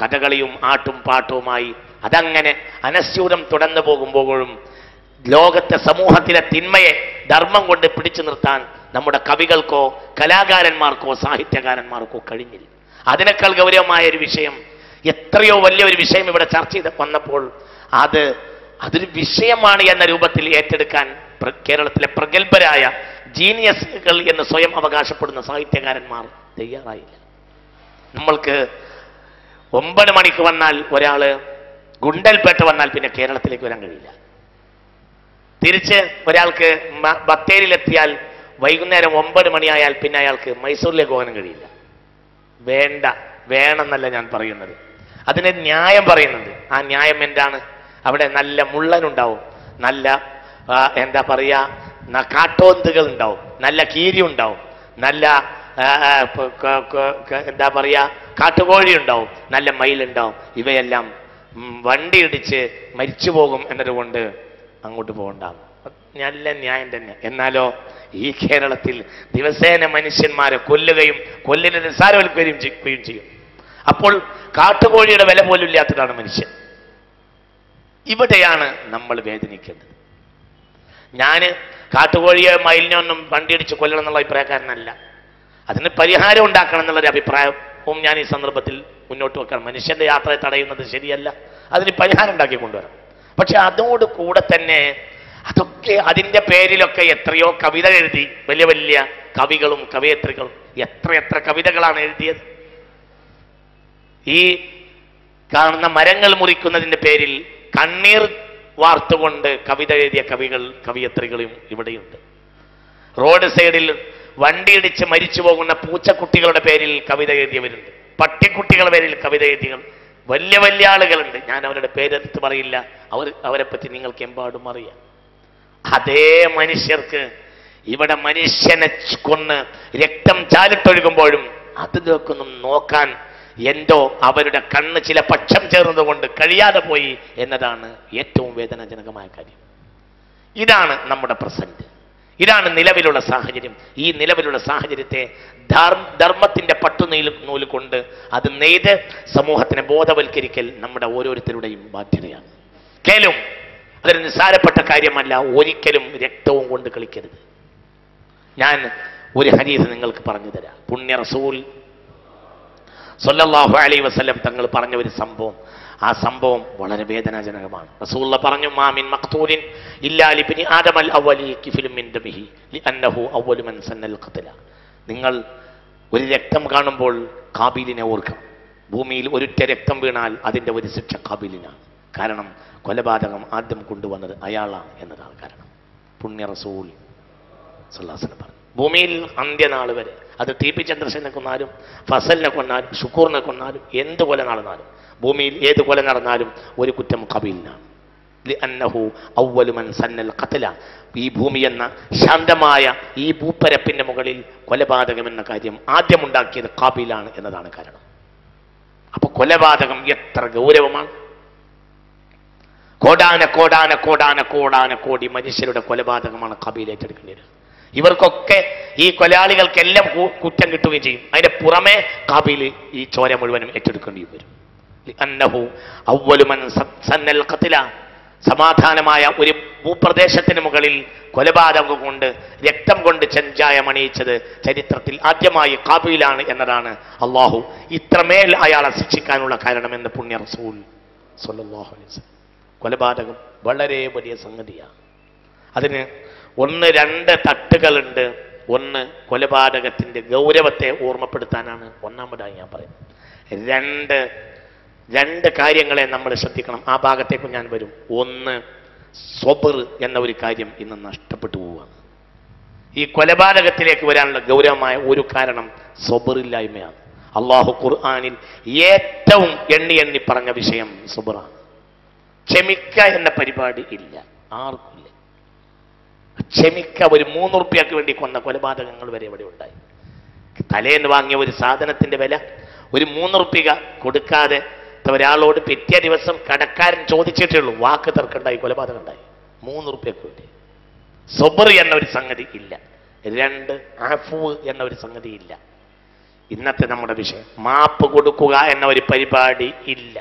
കഥകളിയും ആട്ടും പാട്ടുമായി അതങ്ങനെ അനശ്യൂരം തുടർന്നു പോകുമ്പോഴും ലോകത്തെ സമൂഹത്തിലെ തിന്മയെ ധർമ്മം കൊണ്ട് പിടിച്ചു നിർത്താൻ നമ്മുടെ കവികൾക്കോ കലാകാരന്മാർക്കോ സാഹിത്യകാരന്മാർക്കോ കഴിഞ്ഞില്ല അതിനേക്കാൾ ഗൗരവമായ ഒരു വിഷയം എത്രയോ വലിയ ഒരു വിഷയം ഇവിടെ ചർച്ച ചെയ്ത് വന്നപ്പോൾ അത് അതൊരു വിഷയമാണ് എന്ന രൂപത്തിൽ ഏറ്റെടുക്കാൻ പ്ര- കേരളത്തിലെ പ്രഗത്ഭരായ ജീനിയസുകൾ എന്ന് സ്വയം അവകാശപ്പെടുന്ന സാഹിത്യകാരന്മാർ തയ്യാറായില്ല നമ്മൾക്ക് ഒമ്പത് മണിക്ക് വന്നാൽ ഒരാള് ഗുണ്ടൽപേട്ട വന്നാൽ പിന്നെ കേരളത്തിലേക്ക് വരാൻ കഴിയില്ല തിരിച്ച് ഒരാൾക്ക് മ- ബത്തേരിയിലെത്തിയാൽ വൈകുന്നേരം ഒമ്പത് മണിയായാൽ പിന്നെ അയാൾക്ക് മൈസൂരിലേക്ക് പോകാനും കഴിയില്ല വേണ്ട വേണമെന്നല്ല ഞാൻ പറയുന്നത് അതിന് ന്യായം പറയുന്നുണ്ട് ആ ന്യായം എന്താണ് അവിടെ നല്ല മുള്ളനുണ്ടാവും നല്ല ആ, എന്താ പറയാ ന- കാട്ടോന്തുകൾ ഉണ്ടാവും നല്ല കീരി ഉണ്ടാവും നല്ല ആ, ആ, പ- ക- ക- ക- എന്താ പറയാ കാട്ടുകോഴി ഉണ്ടാവും നല്ല മയിലുണ്ടാവും ഇവയെല്ലാം ഉം, വണ്ടി ഇടിച്ച് മരിച്ചു പോകും എന്നതുകൊണ്ട് അങ്ങോട്ട് പോകണ്ടാവും നല്ല ന്യായം തന്നെ എന്നാലോ ഈ കേരളത്തിൽ ദിവസേന മനുഷ്യന്മാരെ കൊല്ലുകയും കൊല്ലിനെ നിസ്സാരവൽക്കുകയും ചെയ്യുകയും ചെയ്യും അപ്പോൾ കാട്ടുകോഴിയുടെ വില പോലും ഇല്ലാത്തതാണ് മനുഷ്യൻ ഇവിടെയാണ് നമ്മൾ വേദനിക്കേണ്ടത് ഞാൻ കാട്ടുകോഴിയെ മയിലിനെ ഒന്നും വണ്ടിയടിച്ച് കൊല്ലണം എന്നുള്ള അഭിപ്രായക്കാരനല്ല അതിന് പരിഹാരം ഉണ്ടാക്കണം എന്നുള്ളൊരു അഭിപ്രായവും ഞാൻ ഈ സന്ദർഭത്തിൽ മുന്നോട്ട് വെക്കണം മനുഷ്യന്റെ യാത്രയെ തടയുന്നത് ശരിയല്ല അതിന് പരിഹാരം ഉണ്ടാക്കി കൊണ്ടുവരണം പക്ഷെ അതോട് കൂടെ തന്നെ അതൊക്കെ അതിൻ്റെ പേരിലൊക്കെ എത്രയോ കവിത എഴുതി വലിയ വലിയ കവികളും കവയത്രികളും എത്ര എത്ര കവിതകളാണ് എഴുതിയത് ഈ കാണുന്ന മരങ്ങൾ മുറിക്കുന്നതിന്റെ പേരിൽ കണ്ണീർ വാർത്തുകൊണ്ട് കവിത എഴുതിയ കവികൾ കവിയത്രികളും ഇവിടെയുണ്ട് റോഡ് സൈഡിൽ വണ്ടിയിടിച്ച് മരിച്ചു പോകുന്ന പൂച്ചക്കുട്ടികളുടെ പേരിൽ കവിത എഴുതിയവരുണ്ട് പട്ടിക്കുട്ടികളുടെ പേരിൽ കവിത എഴുതിയവർ വലിയ വലിയ ആളുകളുണ്ട് ഞാൻ അവരുടെ പേരെടുത്ത് പറയില്ല അവർ അവരെ പറ്റി നിങ്ങൾക്ക് എമ്പാടും അറിയാം അതേ മനുഷ്യർക്ക് ഇവിടെ മനുഷ്യനെ ച് കൊന്ന് രക്തം ചാലിട്ടൊഴുകുമ്പോഴും അതിലേക്കൊന്നും നോക്കാൻ എന്തോ അവരുടെ കണ്ണ് ചില പക്ഷം ചേർന്നതുകൊണ്ട് കഴിയാതെ പോയി എന്നതാണ് ഏറ്റവും വേദനാജനകമായ കാര്യം ഇതാണ് നമ്മുടെ പ്രസന്റ് ഇതാണ് നിലവിലുള്ള സാഹചര്യം ഈ നിലവിലുള്ള സാഹചര്യത്തെ ധർമ്മ ധർമ്മത്തിന്റെ പട്ടുനീല് നൂല് കൊണ്ട് അത് നെയ്ത് സമൂഹത്തിനെ ബോധവൽക്കരിക്കൽ നമ്മുടെ ഓരോരുത്തരുടെയും ബാധ്യതയാണ് കേലും അതൊരു നിസ്സാരപ്പെട്ട കാര്യമല്ല ഒരിക്കലും രക്തവും കൊണ്ട് കളിക്കരുത് ഞാൻ ഒരു ഹരീത് നിങ്ങൾക്ക് പറഞ്ഞു തരാം പുണ്യ റസൂൽ സല്ലല്ലാഹു അലൈഹി വസല്ലം തങ്ങൾ പറഞ്ഞ ഒരു സംഭവം ആ സംഭവം വളരെ വേദനാജനകമാണ് റസൂള്ള പറഞ്ഞു മാമിൻ മഖ്തൂലിൻ ഇല്ലാ ലിബ്നി ആദമൽ അവലി കിഫിലും മിൻ ദമിഹി ലിഅന്നഹു അവ്വലു മൻ സന്നൽ ഖത്ല നിങ്ങൾ ഒരു രക്തം കാണുമ്പോൾ കാബീലിനെ ഓർക്കണം ഭൂമിയിൽ ഒരൊറ്റ രക്തം വീണാൽ അതിൻ്റെ ഒരു ശിക്ഷ കാബീലിനാണ് കാരണം കൊലപാതകം ആദ്യം കൊണ്ടുവന്നത് അയാളാണ് എന്നതാണ് കാരണം പുണ്യ റസൂൽ സല്ലാസനം പറഞ്ഞു ഭൂമിയിൽ അന്ത്യനാൾ വരെ അത് ടി പി ചന്ദ്രസേനെ കൊന്നാലും ഫസലിനെ കൊന്നാലും ഷുക്കൂറിനെ കൊന്നാലും എന്ത് കൊല നടന്നാലും ഭൂമിയിൽ ഏത് കൊല നടന്നാലും ഒരു കുറ്റം കബീലിനാണ് ലിഅന്നഹു അവ്വലു മൻ സന്നൽ ഖത്ല ഈ ഭൂമി എന്ന ശാന്തമായ ഈ ഭൂപ്പരപ്പിന്റെ മുകളിൽ കൊലപാതകം എന്ന കാര്യം ആദ്യമുണ്ടാക്കിയത് കാബീലാണ് എന്നതാണ് കാരണം അപ്പൊ കൊലപാതകം എത്ര ഗൗരവമാണ് കോടാന കോടാന കോടാന കോടാന കോടി മനുഷ്യരുടെ കൊലപാതകമാണ് കബീൽ ഏറ്റെടുക്കേണ്ടത് ഇവർക്കൊക്കെ ഈ കൊലയാളികൾക്കെല്ലാം കു- കുറ്റം കിട്ടുകയും ചെയ്യും അതിന്റെ പുറമെ കാബീൽ ഈ ചോര മുഴുവനും ഏറ്റെടുക്കേണ്ടി വരും അന്നഹു അവലുമൻ സന്നൽ ഖത്ല സമാധാനമായ ഒരു ഭൂപ്രദേശത്തിന് മുകളിൽ കൊലപാതകം കൊണ്ട് രക്തം കൊണ്ട് ചെഞ്ചായം അണിയിച്ചത് ചരിത്രത്തിൽ ആദ്യമായി കാബീലാണ് എന്നതാണ് അള്ളാഹു ഇത്രമേൽ അയാളെ ശിക്ഷിക്കാനുള്ള കാരണമെന്ന് പുണ്യ റസൂൽ സല്ലല്ലാഹു അലൈഹി വസല്ലം കൊലപാതകം വളരെ വലിയ സംഗതിയാണ് അതിന് ഒന്ന് രണ്ട് തട്ടുകളുണ്ട് ഒന്ന് കൊലപാതകത്തിന്റെ ഗൗരവത്തെ ഓർമ്മപ്പെടുത്താനാണ് ഒന്നാമതായി ഞാൻ പറയുന്നത് രണ്ട് രണ്ട് കാര്യങ്ങളെ നമ്മൾ ശ്രദ്ധിക്കണം ആ ഭാഗത്തേക്ക് ഞാൻ വരും ഒന്ന് സ്വബർ എന്ന ഒരു കാര്യം ഇന്ന് നഷ്ടപ്പെട്ടു പോവുകയാണ് ഈ കൊലപാതകത്തിലേക്ക് വരാനുള്ള ഗൗരവമായ ഒരു കാരണം സ്വബറില്ലായ്മയാണ് അള്ളാഹു ഖുർആാനിൽ ഏറ്റവും എണ്ണി എണ്ണി പറഞ്ഞ വിഷയം സുബറാണ് ക്ഷമിക്ക എന്ന പരിപാടി ഇല്ല ആർക്കുമില്ല ക്ഷമിക്ക ഒരു മൂന്നുറുപ്യക്ക് വേണ്ടി കൊന്ന കൊലപാതകങ്ങൾ വരെ ഇവിടെ ഉണ്ടായി തലേന്ന് വാങ്ങിയ ഒരു സാധനത്തിന്റെ വില ഒരു മൂന്നുറുപ്പിക കൊടുക്കാതെ ഒരാളോട് പിറ്റേ ദിവസം കടക്കാരൻ ചോദിച്ചിട്ടേ ഉള്ളൂ വാക്ക് തർക്കമുണ്ടായി കൊലപാതകം ഉണ്ടായി മൂന്നുറുപ്യക്ക് വേണ്ടി സൊബർ എന്ന ഒരു സംഗതി ഇല്ല രണ്ട് ആഫു എന്ന ഒരു സംഗതി ഇല്ല ഇന്നത്തെ നമ്മുടെ വിഷയം മാപ്പ് കൊടുക്കുക എന്ന ഒരു പരിപാടി ഇല്ല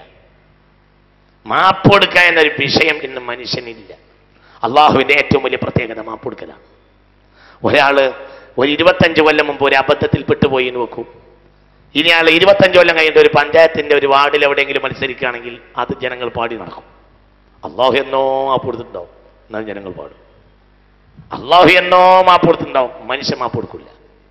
മാപ്പ് കൊടുക്കുക എന്നൊരു വിഷയം ഇന്ന് മനുഷ്യനില്ല അള്ളാഹുവിന്റെ ഏറ്റവും വലിയ പ്രത്യേകത മാപ്പ് കൊടുക്കലാണ് ഒരാള് ഒരു ഇരുപത്തഞ്ച് കൊല്ലം മുമ്പ് ഒരു അബദ്ധത്തിൽ പെട്ടുപോയി എന്ന് വെക്കൂ ഇനി ആൾ ഇരുപത്തഞ്ച് കൊല്ലം കഴിഞ്ഞിട്ട് ഒരു പഞ്ചായത്തിന്റെ ഒരു വാർഡിൽ എവിടെയെങ്കിലും മത്സരിക്കുകയാണെങ്കിൽ അത് ജനങ്ങൾ പാടി നടക്കും അള്ളാഹു എന്നോ മാപ്പ് കൊടുത്തിട്ടുണ്ടാവും എന്നാൽ ജനങ്ങൾ പാടും അള്ളാഹു എന്നോ മാപ്പ് കൊടുത്തിട്ടുണ്ടാവും മനുഷ്യൻ മാപ്പ് കൊടുക്കില്ല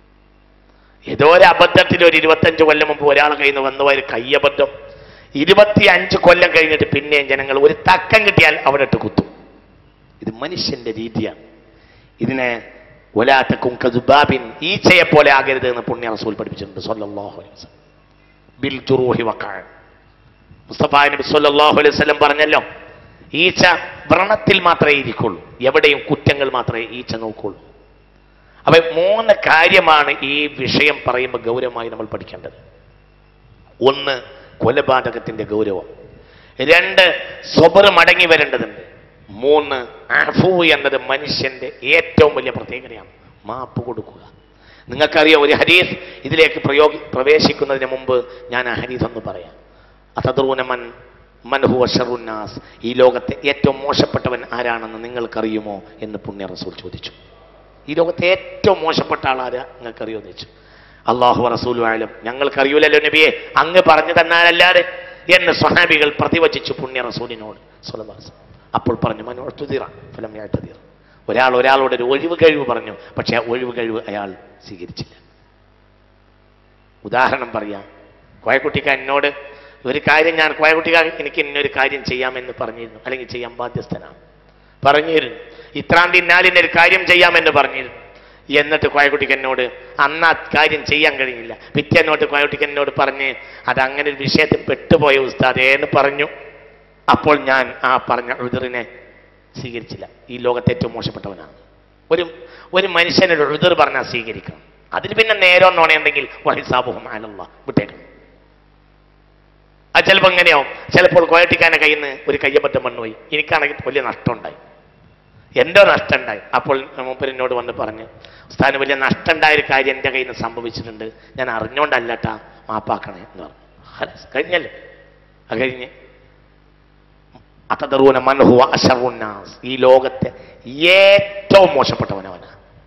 ഏതോ ഒരു അബദ്ധത്തിൽ ഒരു ഇരുപത്തഞ്ച് കൊല്ലം മുമ്പ് ഒരാളെ കയ്യിൽ നിന്ന് വന്നു ഒരു കയ്യബദ്ധം ഇരുപത്തി അഞ്ച് കൊല്ലം കഴിഞ്ഞിട്ട് പിന്നെയും ജനങ്ങൾ ഒരു തക്കം കിട്ടിയാൽ അവിടെ ഇട്ട് കുത്തും ഇത് മനുഷ്യന്റെ രീതിയാണ് ഇതിനെ ഒലാത്തക്കും കതുബാബിൻ ഈച്ചയെ പോലെ ആകരുത് എന്ന് പുണ്യ റസൂൽ പഠിപ്പിച്ചിട്ടുണ്ട് സല്ലല്ലാഹു അലൈഹി വസല്ലം ബിൽ ജുറൂഹി വഖാൻ മുസ്തഫ നബി സല്ലല്ലാഹു അലൈഹി വസല്ലം പറഞ്ഞല്ലോ ഈച്ച വ്രണത്തിൽ മാത്രമേ ഇരിക്കുള്ളൂ എവിടെയും കുറ്റങ്ങൾ മാത്രമേ ഈച്ച നോക്കുള്ളൂ അപ്പൊ മൂന്ന് കാര്യമാണ് ഈ വിഷയം പറയുമ്പോൾ ഗൗരവമായി നമ്മൾ പഠിക്കേണ്ടത് ഒന്ന് കൊലപാതകത്തിന്റെ ഗൗരവം രണ്ട് സ്വബർ മടങ്ങി വരേണ്ടതുണ്ട് മൂന്ന് അഫു എന്നത് മനുഷ്യന്റെ ഏറ്റവും വലിയ പ്രത്യേകതയാണ് മാപ്പ് കൊടുക്കുക നിങ്ങൾക്കറിയാം ഒരു ഹരീസ് ഇതിലേക്ക് പ്രയോഗി പ്രവേശിക്കുന്നതിന് മുമ്പ് ഞാൻ ആ ഹരീസ് ഒന്ന് പറയാം അതദ്റൂന മൻ മൻഹുവ ഷറുന്നാസ് ഈ ലോകത്തെ ഏറ്റവും മോശപ്പെട്ടവൻ ആരാണെന്ന് നിങ്ങൾക്കറിയുമോ എന്ന് പുണ്യ റസൂൽ ചോദിച്ചു ഈ ലോകത്തെ ഏറ്റവും മോശപ്പെട്ട ആളാരാ നിങ്ങൾക്കറിയോ എന്ന് ചോദിച്ചു അള്ളാഹു റസൂലും ആയാലും ഞങ്ങൾക്കറിയൂലല്ലോ നബിയെ അങ്ങ് പറഞ്ഞു തന്നാലല്ലാതെ എന്ന് സ്വഹാബികൾ പ്രതിവചിച്ചു പുണ്യ റസൂലിനോട് സ്വല്ലല്ലാഹു അലൈഹി വസല്ലം. അപ്പോൾ പറഞ്ഞു മനോട്ടുതീറ ഫലം ഞാട്ടതീറ ഒരാൾ ഒരാളോട് ഒരു ഒഴിവ് കഴിവ് പറഞ്ഞു പക്ഷേ ആ ഒഴിവ് കഴിവ് അയാൾ സ്വീകരിച്ചില്ല ഉദാഹരണം പറയാം കോയക്കുട്ടിക്ക എന്നോട് ഒരു കാര്യം ഞാൻ കോയക്കുട്ടിക്ക എനിക്ക് ഇന്നൊരു കാര്യം ചെയ്യാമെന്ന് പറഞ്ഞിരുന്നു അല്ലെങ്കിൽ ചെയ്യാൻ ബാധ്യസ്ഥനാണ് പറഞ്ഞിരുന്നു ഇത്രാം തിന്നാലിന് ഒരു കാര്യം ചെയ്യാമെന്ന് പറഞ്ഞിരുന്നു എന്നിട്ട് കോയക്കുട്ടിക്ക് എന്നോട് അന്ന് ആ കാര്യം ചെയ്യാൻ കഴിഞ്ഞില്ല പിറ്റേന്നോട്ട് കോയക്കുട്ടിക്ക് എന്നോട് പറഞ്ഞ് അത് അങ്ങനെ ഒരു വിഷയത്തിൽ പെട്ടുപോയ ഉസ്താദേ എന്ന് പറഞ്ഞു അപ്പോൾ ഞാൻ ആ പറഞ്ഞ ഉതിറിനെ സ്വീകരിച്ചില്ല ഈ ലോകത്തെ ഏറ്റവും മോശപ്പെട്ടവനാണ് ഒരു ഒരു മനുഷ്യനൊരു ഉതിർ പറഞ്ഞാൽ സ്വീകരിക്കണം അതിന് പിന്നെ നേരോ നോണയുണ്ടെങ്കിൽ വഹിസാബുഹം അലല്ല വിട്ടേക്കണം അത് ചിലപ്പോൾ എങ്ങനെയാവും ചിലപ്പോൾ കോയട്ടിക്കാനെ കയ്യിൽ നിന്ന് ഒരു കയ്യബദ്ധം വന്നുപോയി എനിക്കാണെങ്കിൽ വലിയ നഷ്ടമുണ്ടായി എന്തോ നഷ്ടമുണ്ടായി അപ്പോൾ മൂപ്പരിനോട് വന്ന് പറഞ്ഞു ഉസ്താദിന് വലിയ നഷ്ടമുണ്ടായ ഒരു കാര്യം എൻ്റെ കയ്യിൽ നിന്ന് സംഭവിച്ചിട്ടുണ്ട് ഞാൻ അറിഞ്ഞോണ്ടല്ലട്ടാ മാപ്പാക്കണേ എന്ന് പറഞ്ഞു ഹലാസ്, കഴിഞ്ഞല്ലേ അത് കഴിഞ്ഞ് അതദറൂന മൻഹുവ അശറുന്നാസ് ഈ ലോകത്തെ ഏറ്റവും മോശപ്പെട്ടവനവനാണ്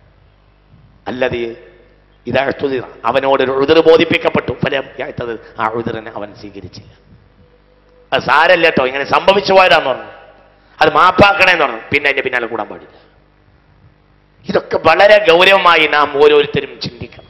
അല്ലത് ഇതഴുത്തുതി അവനോട് ഒരു ഉതിർ ബോധിപ്പിക്കപ്പെട്ടു ഫലം യാത്തത് ആ ഉതിറിനെ അവൻ സ്വീകരിച്ചില്ല അത് സാരല്ല കേട്ടോ ഇങ്ങനെ സംഭവിച്ചു പോയതാന്ന് പറഞ്ഞു അത് മാപ്പാക്കണേന്ന് പറഞ്ഞു പിന്നെ അതിന്റെ പിന്നാലെ കൂടാൻ പാടില്ല ഇതൊക്കെ വളരെ ഗൗരവമായി നാം ഓരോരുത്തരും ചിന്തിക്കണം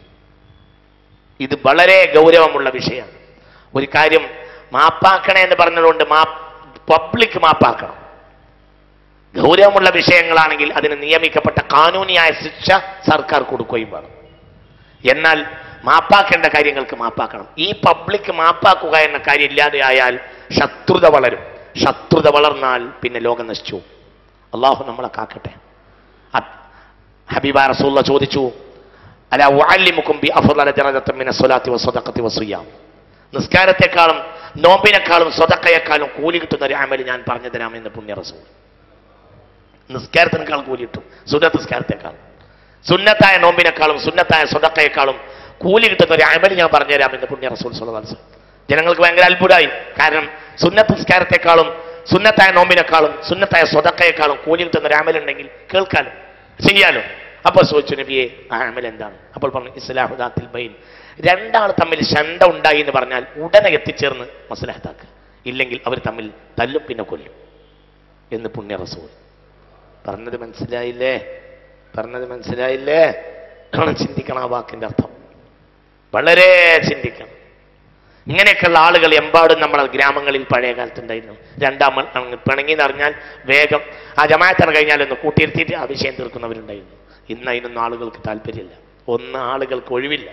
ഇത് വളരെ ഗൗരവമുള്ള വിഷയമാണ് ഒരു കാര്യം മാപ്പാക്കണേ എന്ന് പറഞ്ഞതുകൊണ്ട് മാ പബ്ലിക് മാപ്പാക്കണം ഗൗരവമുള്ള വിഷയങ്ങളാണെങ്കിൽ അതിന് നിയമിക്കപ്പെട്ട കാനൂനിയായ ശിക്ഷ സർക്കാർ കൊടുക്കുകയും വേണം എന്നാൽ മാപ്പാക്കേണ്ട കാര്യങ്ങൾക്ക് മാപ്പാക്കണം ഈ പബ്ലിക് മാപ്പാക്കുക എന്ന കാര്യം ഇല്ലാതെയായാൽ ശത്രുത വളരും ശത്രുത വളർന്നാൽ പിന്നെ ലോകം നശിച്ചു അള്ളാഹു നമ്മളെ കാക്കട്ടെ അ- ഹബീബ റസൂള്ള ചോദിച്ചു അല ഉഅല്ലിമുക്കും ബി അഫ്ളല ദറജത്തൻ മിന സ്വലാത്തി വസ്സദഖത്തി വസ്സിയാം നിസ്കാരത്തെക്കാളും നോമ്പിനേക്കാളും സ്വതക്കയെക്കാളും കൂലി കിട്ടുന്ന ഒരു അമൽ ഞാൻ പറഞ്ഞു തരാമെന്ന് പുണ്യ റസൂൽ നിസ്കാരത്തിനേക്കാൾ കൂലി കിട്ടും സുന്നത്ത് നിസ്കാരത്തെക്കാളും സുന്നത്തായ നോമ്പിനേക്കാളും സുന്നത്തായ സ്വതക്കയെക്കാളും കൂലി കിട്ടുന്ന ഒരു അമൽ ഞാൻ പറഞ്ഞുതരാമെന്ന് പുണ്യ റസൂൽ സ്വലം ജനങ്ങൾക്ക് ഭയങ്കര അത്ഭുതമായി കാരണം സുന്നത്ത് നിസ്കാരത്തെക്കാളും സുന്നത്തായ നോമ്പിനേക്കാളും സുന്നത്തായ സ്വതക്കയെക്കാളും കൂലി കിട്ടുന്ന ഒരു അമൽ ഉണ്ടെങ്കിൽ കേൾക്കാലോ ചെയ്യാലോ അപ്പോൾ ചോദിച്ചു നബിയെ ആ അമൽ എന്താണ് അപ്പോൾ പറഞ്ഞു ഇസ്ലാഹുദാത്തിൽ ബൈൻ രണ്ടാൾ തമ്മിൽ ശണ്ട ഉണ്ടായി എന്ന് പറഞ്ഞാൽ ഉടനെ എത്തിച്ചേർന്ന് മസ്ലഹത്താക്കുക ഇല്ലെങ്കിൽ അവർ തമ്മിൽ തല്ലും പിന്നെ കൊല്ലും എന്ന് പുണ്യ റസൂൽ പറഞ്ഞത് മനസ്സിലായില്ലേ പറഞ്ഞത് മനസ്സിലായില്ലേ ആണ് ചിന്തിക്കണം ആ വാക്കിന്റെ അർത്ഥം വളരെ ചിന്തിക്കണം ഇങ്ങനെയൊക്കെയുള്ള ആളുകൾ എമ്പാടും നമ്മളെ ഗ്രാമങ്ങളിൽ പഴയ കാലത്തുണ്ടായിരുന്നു രണ്ടാം അങ്ങ് പിണങ്ങി എന്നറിഞ്ഞാൽ വേഗം ആ ജമാഅത്തിന് കഴിഞ്ഞാൽ ഒന്ന് കൂട്ടിയിരുത്തിയിട്ട് ആ വിഷയം തീർക്കുന്നവരുണ്ടായിരുന്നു ഇന്ന് അതിനൊന്നും ആളുകൾക്ക് താല്പര്യമില്ല ഒന്ന് ആളുകൾക്ക് ഒഴിവില്ല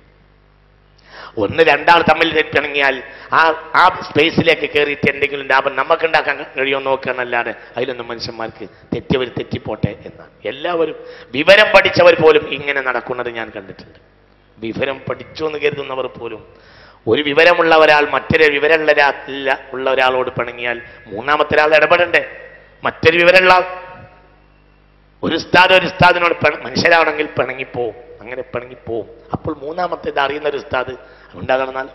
ഒന്ന് രണ്ടാൾ തമ്മിൽ പിണങ്ങിയാൽ ആ ആ സ്പേസിലേക്ക് കയറിയിട്ട് എന്തെങ്കിലും ലാഭം നമുക്കുണ്ടാക്കാൻ കഴിയുമോ നോക്കുകയെന്നല്ലാതെ അതിലൊന്നും മനുഷ്യന്മാർക്ക് തെറ്റിയവർ തെറ്റിപ്പോട്ടെ എന്നാണ് എല്ലാവരും വിവരം പഠിച്ചവർ പോലും ഇങ്ങനെ നടക്കുന്നത് ഞാൻ കണ്ടിട്ടുണ്ട് വിവരം പഠിച്ചു എന്ന് കരുതുന്നവർ പോലും ഒരു വിവരമുള്ള ഒരാൾ മറ്റൊരു വിവരമുള്ള ഒരാ- ഇല്ല ഉള്ള ഒരാളോട് പിണങ്ങിയാൽ മൂന്നാമത്തെ ഒരാൾ ഇടപെടണ്ടേ മറ്റൊരു വിവരമുള്ള ആൾ ഒരു ഉസ്താദ് ഒരു ഉസ്താദിനോട് പിണ- മനുഷ്യരാണെങ്കിൽ പിണങ്ങിപ്പോവും അങ്ങനെ പിണങ്ങി പോവും അപ്പോൾ മൂന്നാമത്തേത് അറിയുന്ന ഒരു ഉസ്താദ് ഉണ്ടാകണമെന്നാൽ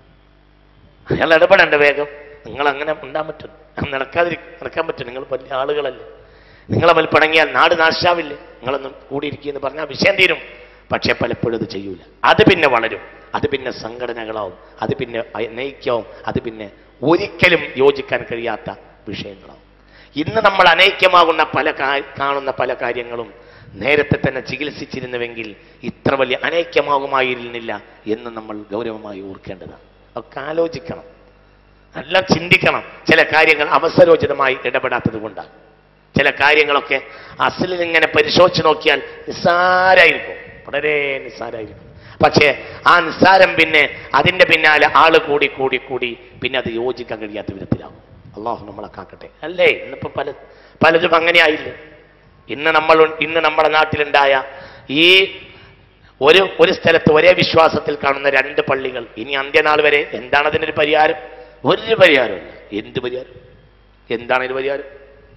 അയാൾ ഇടപെടേണ്ട വേഗം നിങ്ങൾ അങ്ങനെ ഉണ്ടാൻ പറ്റും അങ്ങനെ നടക്കാതിരി നടക്കാൻ പറ്റും നിങ്ങൾ വലിയ ആളുകളല്ലേ നിങ്ങളെ മേൽ പിണങ്ങിയാൽ നാട് നാശാവില്ലേ നിങ്ങളൊന്നും കൂടിയിരിക്കുമെന്ന് പറഞ്ഞാൽ വിഷയം തീരും പക്ഷേ പലപ്പോഴും അത് ചെയ്യൂല അത് പിന്നെ വളരും അത് പിന്നെ സംഘടനകളാവും അത് പിന്നെ അനൈക്യവും അത് പിന്നെ ഒരിക്കലും യോജിക്കാൻ കഴിയാത്ത വിഷയങ്ങളാവും ഇന്ന് നമ്മൾ അനൈക്യമാകുന്ന പല കാ- കാണുന്ന പല കാര്യങ്ങളും നേരത്തെ തന്നെ ചികിത്സിച്ചിരുന്നുവെങ്കിൽ ഇത്ര വലിയ അനൈക്യമാകുമായിരുന്നില്ല എന്ന് നമ്മൾ ഗൗരവമായി ഓർക്കേണ്ടതാണ് ഒക്കെ ആലോചിക്കണം നല്ല ചിന്തിക്കണം ചില കാര്യങ്ങൾ അവസരോചിതമായി ഇടപെടാത്തത് കൊണ്ടാണ് ചില കാര്യങ്ങളൊക്കെ അസലിൽ ഇങ്ങനെ പരിശോധിച്ച് നോക്കിയാൽ നിസ്സാരായിരിക്കും വളരെ നിസ്സാരായിരിക്കും പക്ഷേ ആ നിസ്സാരം പിന്നെ അതിന്റെ പിന്നാലെ ആള് കൂടി കൂടി കൂടി പിന്നെ അത് യോജിക്കാൻ കഴിയാത്ത വിധത്തിലാവും അള്ളാഹു നമ്മളെ കാക്കട്ടെ അല്ലേ ഇന്നിപ്പോ പല പലതും അങ്ങനെയായില്ലേ ഇന്ന് നമ്മൾ ഇന്ന് നമ്മുടെ നാട്ടിലുണ്ടായ ഈ ഒരു ഒരു സ്ഥലത്ത് ഒരേ വിശ്വാസത്തിൽ കാണുന്ന രണ്ട് പള്ളികൾ ഇനി അന്ത്യനാൾ വരെ എന്താണ് അതിനൊരു പരിഹാരം ഒരു പരിഹാരമില്ല എന്ത് പരിഹാരം എന്താണ് ഇതിന് പരിഹാരം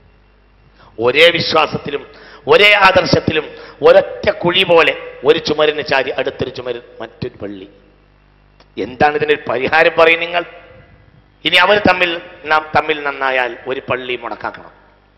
ഒരേ വിശ്വാസത്തിലും ഒരേ ആദർശത്തിലും ഒരൊറ്റ കുഴി പോലെ ഒരു ചുമരിന് ചാരി അടുത്തൊരു ചുമര് മറ്റൊരു പള്ളി എന്താണ് ഇതിനൊരു പരിഹാരം പറയും നിങ്ങൾ ഇനി അവർ തമ്മിൽ നാം തമ്മിൽ നന്നായാൽ ഒരു പള്ളി മുടക്കാക്കണം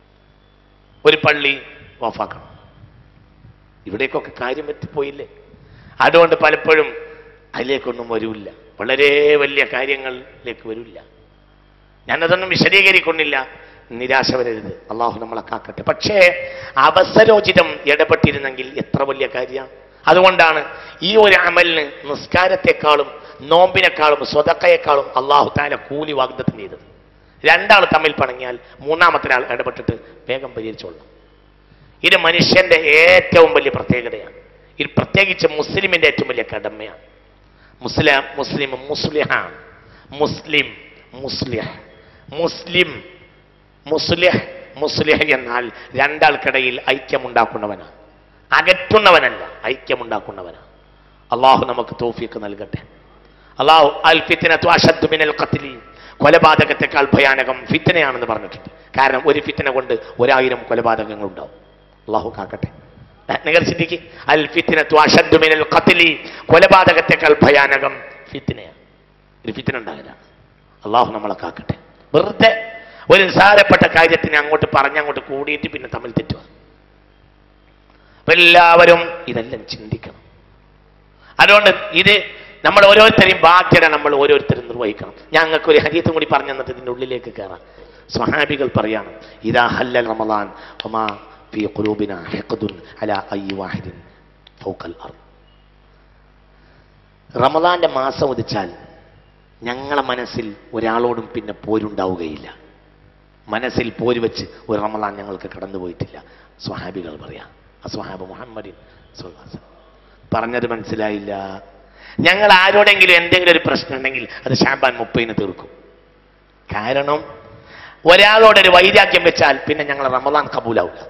ഒരു പള്ളി ഓഫാക്കണം ഇവിടേക്കൊക്കെ കാര്യം എത്തിപ്പോയില്ലേ അതുകൊണ്ട് പലപ്പോഴും അതിലേക്കൊന്നും വരൂല്ല വളരെ വലിയ കാര്യങ്ങളിലേക്ക് വരില്ല ഞാനതൊന്നും വിശദീകരിക്കുന്നില്ല നിരാശ വരരുത് അള്ളാഹു നമ്മളെ കാക്കട്ടെ പക്ഷേ അവസരോചിതം ഇടപെട്ടിരുന്നെങ്കിൽ എത്ര വലിയ കാര്യമാണ് അതുകൊണ്ടാണ് ഈ ഒരു അമലിന് നിസ്കാരത്തെക്കാളും നോമ്പിനേക്കാളും സ്വതക്കയെക്കാളും അള്ളാഹു താല കൂലി വാഗ്ദത്തം ചെയ്തത് രണ്ടാൾ തമ്മിൽ പണങ്ങിയാൽ മൂന്നാമത്തെ ആൾ ഇടപെട്ടിട്ട് വേഗം പരിഹരിച്ചോളാം ഇത് മനുഷ്യന്റെ ഏറ്റവും വലിയ പ്രത്യേകതയാണ് ഇത് പ്രത്യേകിച്ച് മുസ്ലിമിന്റെ ഏറ്റവും വലിയ കടമയാണ് മുസ്ലിം മുസ്ലിം മുസ്ലിഹാണ് മുസ്ലിം മുസ്ലിഹ് മുസ്ലിം മുസ്ലിഹ് മുസ്ലിഹ് എന്നാൽ രണ്ടാൾക്കിടയിൽ ഐക്യമുണ്ടാക്കുന്നവനാണ് അകറ്റുന്നവനല്ല ഐക്യമുണ്ടാക്കുന്നവനാണ് അള്ളാഹു നമുക്ക് തോഫിക്ക് നൽകട്ടെ അള്ളാഹു അൽ ഫിത്തിനത്തു അഷദ്ദു മിനൽ ഖത്ലി കൊലപാതകത്തെക്കാൾ ഭയാനകം ഫിത്തനയാണെന്ന് പറഞ്ഞിട്ടുണ്ട് കാരണം ഒരു ഫിത്തന കൊണ്ട് ഒരായിരം കൊലപാതകങ്ങൾ ഉണ്ടാവും അള്ളാഹു കാക്കട്ടെ നിങ്ങൾ ചിന്തിക്ക് അൽ ഫിത്തിനത്തു അഷദ്ദു മിനൽ ഖത്ലി കൊലപാതകത്തെക്കാൾ ഭയാനകം ഫിത്തിനയാണ് ഒരു ഫിത്തിന ഉണ്ടാകലാണ് അള്ളാഹു നമ്മളെ കാക്കട്ടെ വെറുതെ ഒരു നിസാരപ്പെട്ട കാര്യത്തിന് അങ്ങോട്ട് പറഞ്ഞങ്ങോട്ട് കൂടിയിട്ട് പിന്നെ തമ്മിൽ തെറ്റുക അപ്പൊ എല്ലാവരും ഇതെല്ലാം ചിന്തിക്കണം അതുകൊണ്ട് ഇത് നമ്മൾ ഓരോരുത്തരെയും ബാധ്യത നമ്മൾ ഓരോരുത്തരും നിർവഹിക്കണം ഞങ്ങൾക്ക് ഒരു ഹരീത്തും കൂടി പറഞ്ഞു തന്നിട്ട് ഇതിൻ്റെ ഉള്ളിലേക്ക് കയറാം സ്വഹാബികൾ പറയാണ് ഇതാ ഹല്ലൽ റമദാൻ ഒമാ ഫീ ഖുലൂബിന ഹിഖ്ദുൻ അലാ അയ്യി വാഹിദിൻ ഫൗഖൽ അർദ് റമദാന്റെ മാസം ഉദിച്ചാൽ ഞങ്ങളെ മനസ്സിൽ ഒരാളോടും പിന്നെ പോരുണ്ടാവുകയില്ല മനസ്സിൽ പോര് വെച്ച് ഒരു റമദാൻ ഞങ്ങൾക്ക് കടന്നുപോയിട്ടില്ല സ്വഹാബികൾ പറയാം അസ്വഹാബ് മുഹമ്മദിൻ സ്വല്ലല്ലാഹു അലൈഹി വസല്ലം. പറഞ്ഞത് മനസ്സിലായില്ല ഞങ്ങൾ ആരോടെങ്കിലും എന്തെങ്കിലും ഒരു പ്രശ്നം ഉണ്ടെങ്കിൽ അത് ഷാബാൻ മുപ്പതിന് തീർക്കും കാരണം ഒരാളോടൊരു വൈരാഗ്യം വെച്ചാൽ പിന്നെ ഞങ്ങൾ റമദാൻ കബൂലാവില്ല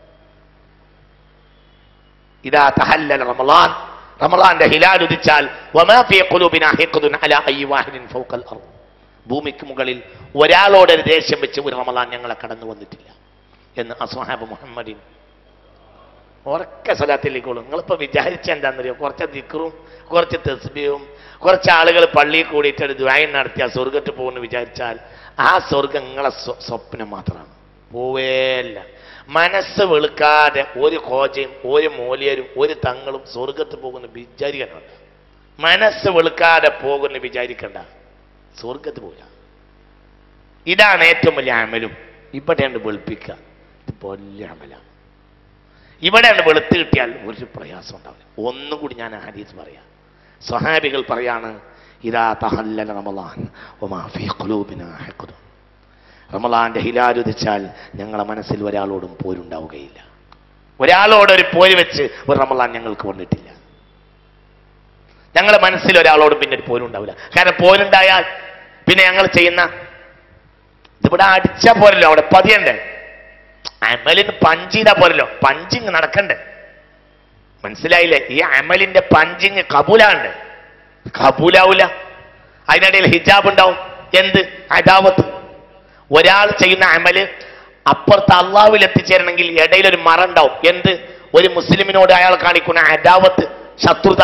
ഇതാ തഹല്ലൽ റമദാൻ റമദാന്റെ ഹിലാൽ ഉദിച്ചാൽ വമാ ഫീ ഖുലൂബിനാ ഹിഖ്ദുൻ അലാ അയ്യി വാഹിദിൻ ഫൗഖൽ അർദ് ഭൂമിക്ക് മുകളിൽ ഒരാളോടൊരു ദേഷ്യം വെച്ച് ഒരു റമദാൻ ഞങ്ങളെ കടന്നു വന്നിട്ടില്ല എന്ന് അസ്വഹാബ് മുഹമ്മദിൻ ഉറക്കെ സ്വലാത്തിലേക്കുള്ളൂ നിങ്ങളിപ്പോൾ വിചാരിച്ച എന്താണെന്നറിയോ കുറച്ച് ദിക്റും കുറച്ച് തെസ്ബിയും കുറച്ച് ആളുകൾ പള്ളിയിൽ കൂടിയിട്ട് ഒരു ദ്വായം നടത്തിയ സ്വർഗത്ത് പോകുമെന്ന് വിചാരിച്ചാൽ ആ സ്വർഗം നിങ്ങളെ സ്വ- സ്വപ്നം മാത്രമാണ് പോവേല്ല മനസ്സ് വെളുക്കാതെ ഒരു കോജയും ഒരു മൂലിയരും ഒരു തങ്ങളും സ്വർഗത്ത് പോകുന്ന വിചാരിക്കണ്ട മനസ്സ് വെളുക്കാതെ പോകുന്ന വിചാരിക്കണ്ട സ്വർഗത്ത് പോല ഇതാണ് ഏറ്റവും വലിയ അമലും ഇവിടെയാണ് വെളുപ്പിക്കുക ഇത് വലിയ അമലാണ് ഇവിടെയാണ് വെളുത്ത് കിട്ടിയാൽ ഒരു പ്രയാസം ഉണ്ടാവില്ല ഒന്നും കൂടി ഞാൻ ആ ഹദീസ് പറയാം സ്വഹാബികൾ പറയാണ് ഇതാ തഹല്ലല റമളാൻ വമാ ഫീ ഖുലൂബിനാ ഹിഖ്ദുൻ റമളാന്റെ ഹിലാലുദിച്ചാൽ ഞങ്ങളെ മനസ്സിൽ ഒരാളോടും പോരുണ്ടാവുകയില്ല ഒരാളോട് ഒരു പോര് വെച്ച് ഒരു റമളാൻ ഞങ്ങൾക്ക് വന്നിട്ടില്ല ഞങ്ങളെ മനസ്സിൽ ഒരാളോടും പിന്നെ ഒരു പോരുണ്ടാവില്ല കാരണം പോരുണ്ടായാൽ പിന്നെ ഞങ്ങൾ ചെയ്യുന്ന ഇതിവിടെ അടിച്ചാ പോരല്ലോ അവിടെ പതിയണ്ടേ അമലിന് പഞ്ച് ചെയ്താ പോരല്ലോ പഞ്ചിങ് നടക്കണ്ടേ മനസ്സിലായില്ലേ ഈ അമലിന്റെ പഞ്ചിങ് കബൂലാണ്ട് കബൂലാവൂല അതിനിടയിൽ ഹിജാബ് ഉണ്ടാവും എന്ത് അദാവത്ത് ഒരാൾ ചെയ്യുന്ന അമല് അപ്പുറത്ത് അള്ളാവിൽ എത്തിച്ചേരണമെങ്കിൽ ഇടയിൽ ഒരു മറ ഉണ്ടാവും എന്ത് ഒരു മുസ്ലിമിനോട് അയാൾ കാണിക്കുന്ന അദാവത്ത് ശത്രുത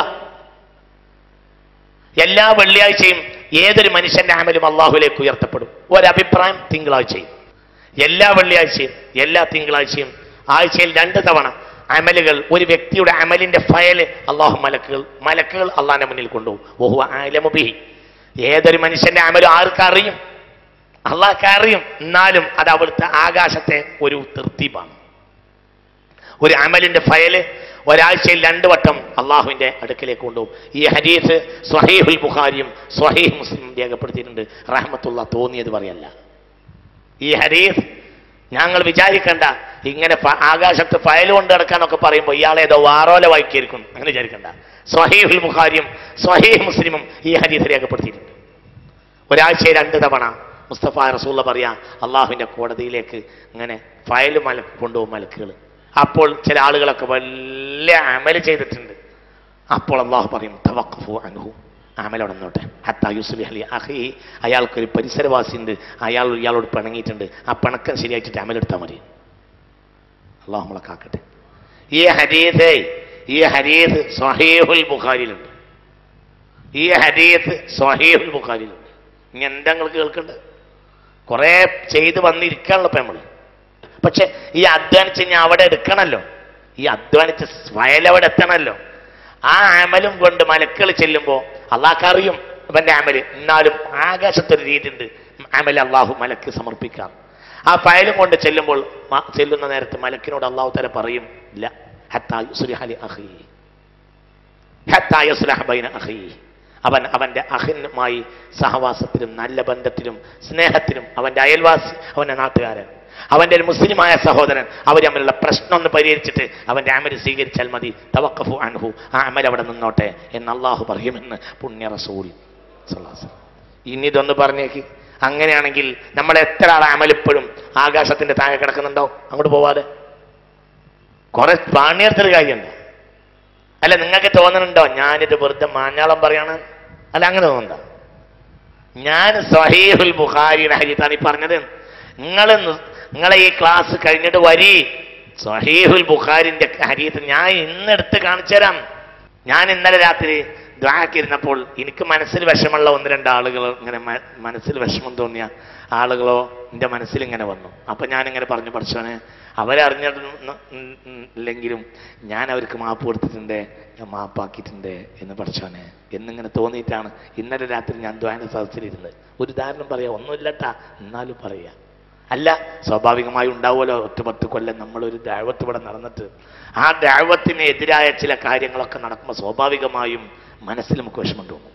എല്ലാ വെള്ളിയാഴ്ചയും ഏതൊരു മനുഷ്യന്റെ അമലും അള്ളാഹുലേക്ക് ഉയർത്തപ്പെടും ഒരഭിപ്രായം തിങ്കളാഴ്ചയും എല്ലാ വെള്ളിയാഴ്ചയും എല്ലാ തിങ്കളാഴ്ചയും ആഴ്ചയിൽ രണ്ട് തവണ അമലുകൾ ഒരു വ്യക്തിയുടെ അമലിന്റെ ഫയല് അള്ളാഹു മലക്കുകൾ മലക്കുകൾ അള്ളാഹിന്റെ മുന്നിൽ കൊണ്ടുപോകും ഓഹു ആലമുബിഹി ഏതൊരു മനുഷ്യന്റെ അമലും ആർക്കറിയും അള്ളാഹ്ക്ക് അറിയും എന്നാലും അത് അവിടുത്തെ ആകാശത്തെ ഒരു തൃപ്തിപ്പാണ് ഒരു അമലിന്റെ ഫയല് ഒരാഴ്ചയിൽ രണ്ട് വട്ടം അള്ളാഹുവിന്റെ അടുക്കലേക്ക് കൊണ്ടുപോകും ഈ ഹദീസ് സ്വഹീഹുൽ ബുഖാരിയും സ്വഹീഹ് മുസ്ലിം രേഖപ്പെടുത്തിയിട്ടുണ്ട് റഹ്മത്തുള്ള തോന്നിയത് പറയല്ല ഈ ഹദീസ് ഞങ്ങൾ വിചാരിക്കണ്ട ഇങ്ങനെ ഫ- ആകാശത്ത് ഫയൽ കൊണ്ട് കിടക്കാന്നൊക്കെ പറയുമ്പോൾ ഇയാളേതോ വാറോല വായിക്കായിരിക്കും അങ്ങനെ വിചാരിക്കണ്ട സ്വഹീഹുൽ ബുഖാരിയും സ്വഹീഹ് മുസ്ലിമും ഈ ഹദീസ് രേഖപ്പെടുത്തിയിട്ടുണ്ട് ഒരാഴ്ചയിൽ രണ്ട് തവണ മുസ്തഫ റസൂള്ള പറയാ അള്ളാഹുവിന്റെ കോടതിയിലേക്ക് ഇങ്ങനെ ഫയൽ മല കൊണ്ടുപോകും മലക്കുകൾ അപ്പോൾ ചില ആളുകളൊക്കെ വലിയ അമല് ചെയ്തിട്ടുണ്ട് അപ്പോൾ അള്ളാഹു പറയും തവക്കഫു അൻഹു അമൽ അവിടെ നിന്നോട്ടെ ഹത്താ യുസ്ലി അലി അഹി അയാൾക്കൊരു പരിസരവാസി ഉണ്ട് അയാൾ ഇയാളോട് പിണങ്ങിയിട്ടുണ്ട് ആ പിണക്കം ശരിയായിട്ട് അമലെടുത്താൽ മതി അള്ളാഹു നമ്മളെ കാക്കട്ടെ ഈ ഹരീത് ഈ ഹരീത് സ്വഹീഹുൽ ബുഖാരിയിലുണ്ട് ഈ ഹദീത്ത് സ്വഹീഹുൽ ബുഖാരിയിലുണ്ട് ഇനി എന്താ നിങ്ങൾ കേൾക്കണ്ടത് കുറേ ചെയ്ത് വന്നിരിക്കാണല്ലോ ഇപ്പം നമ്മൾ പക്ഷെ ഈ അധ്വാനിച്ച് ഞാൻ അവിടെ എടുക്കണമല്ലോ ഈ അധ്വാനിച്ച് വയലവിടെ എത്തണമല്ലോ ആ അമലും കൊണ്ട് മലക്കൾ ചെല്ലുമ്പോൾ അള്ളാഹ്ക്കറിയും അവന്റെ അമല് എന്നാലും ആകാശത്തൊരു രീതി ഉണ്ട് അമൽ അള്ളാഹു മലക്ക് സമർപ്പിക്കാം ആ ഫയലും കൊണ്ട് ചെല്ലുമ്പോൾ മ- ചെല്ലുന്ന നേരത്ത് മലക്കിനോട് അള്ളാഹു തല പറയും ഇല്ല ഹത്താ യുസ്ലിഹ ലി അഖീ ഹത്താ യസ്ലഹ ബൈന അഖീ. അവൻ അവന്റെ അഹിനുമായി സഹവാസത്തിലും നല്ല ബന്ധത്തിലും സ്നേഹത്തിലും അവന്റെ അയൽവാസി അവന്റെ നാട്ടുകാരൻ അവന്റെ ഒരു മുസ്ലിമായ സഹോദരൻ അവർ തമ്മിലുള്ള പ്രശ്നം ഒന്ന് പരിഹരിച്ചിട്ട് അവന്റെ അമൽ സ്വീകരിച്ചാൽ മതി തവക്കഫു അൻഹു ആ അമൽ അവിടെ നിന്നോട്ടെ എന്ന് അള്ളാഹു പറയുമെന്ന് പുണ്യ റസൂൽ സ്വല്ലല്ലാഹു അലൈഹി വസല്ലം. ഇനി ഇതൊന്ന് പറഞ്ഞേക്ക് അങ്ങനെയാണെങ്കിൽ നമ്മൾ എത്ര ആളെ അമലിപ്പോഴും ആകാശത്തിന്റെ താഴെ കിടക്കുന്നുണ്ടോ അങ്ങോട്ട് പോവാതെ കുറെ പാണ്യർത്തൊരു കാര്യമുണ്ട് അല്ല നിങ്ങൾക്ക് തോന്നുന്നുണ്ടോ ഞാനിത് വെറുതെ മാഞ്ഞാളം പറയാണ് അല്ല അങ്ങനെ തോന്നുന്നുണ്ടോ ഞാൻ സഹീഹുൽ ബുഖാരിയുടെ ഹരിത്താണ് ഈ പറഞ്ഞത് നിങ്ങൾ നിങ്ങളെ ഈ ക്ലാസ് കഴിഞ്ഞിട്ട് വരി സഹീഹുൽ ബുഖാരിന്റെ ഹരീത്ത് ഞാൻ ഇന്നെടുത്ത് കാണിച്ചു തരാം ഞാൻ ഇന്നലെ രാത്രി ദ്വാക്കിരുന്നപ്പോൾ എനിക്ക് മനസ്സിൽ വിഷമുള്ള ഒന്ന് രണ്ട് ആളുകൾ ഇങ്ങനെ മ- മനസ്സിൽ വിഷമം തോന്നിയ ആളുകളോ എൻ്റെ മനസ്സിൽ ഇങ്ങനെ വന്നു അപ്പൊ ഞാനിങ്ങനെ പറഞ്ഞു പഠിച്ചോനെ അവരറിഞ്ഞില്ലെങ്കിലും ഞാൻ അവർക്ക് മാപ്പ് കൊടുത്തിട്ടുണ്ട് ഞാൻ മാപ്പാക്കിയിട്ടുണ്ട് എന്ന് പഠിച്ചോനെ എന്നിങ്ങനെ തോന്നിയിട്ടാണ് ഇന്നലെ രാത്രി ഞാൻ ദ്വാന സദസ്സിലിരുന്നത് ഒരു ഉദാഹരണം പറയാം ഒന്നുമില്ലട്ടാ എന്നാലും പറയാം അല്ല സ്വാഭാവികമായി ഉണ്ടാവുമല്ലോ ഒറ്റ പത്ത് കൊല്ലം നമ്മളൊരു ദൈവത്ത് ഇവിടെ നടന്നിട്ട് ആ ദൈവത്തിന് എതിരായ ചില കാര്യങ്ങളൊക്കെ നടക്കുമ്പോൾ സ്വാഭാവികമായും മനസ്സിൽ നമുക്ക് വിഷമം തോന്നും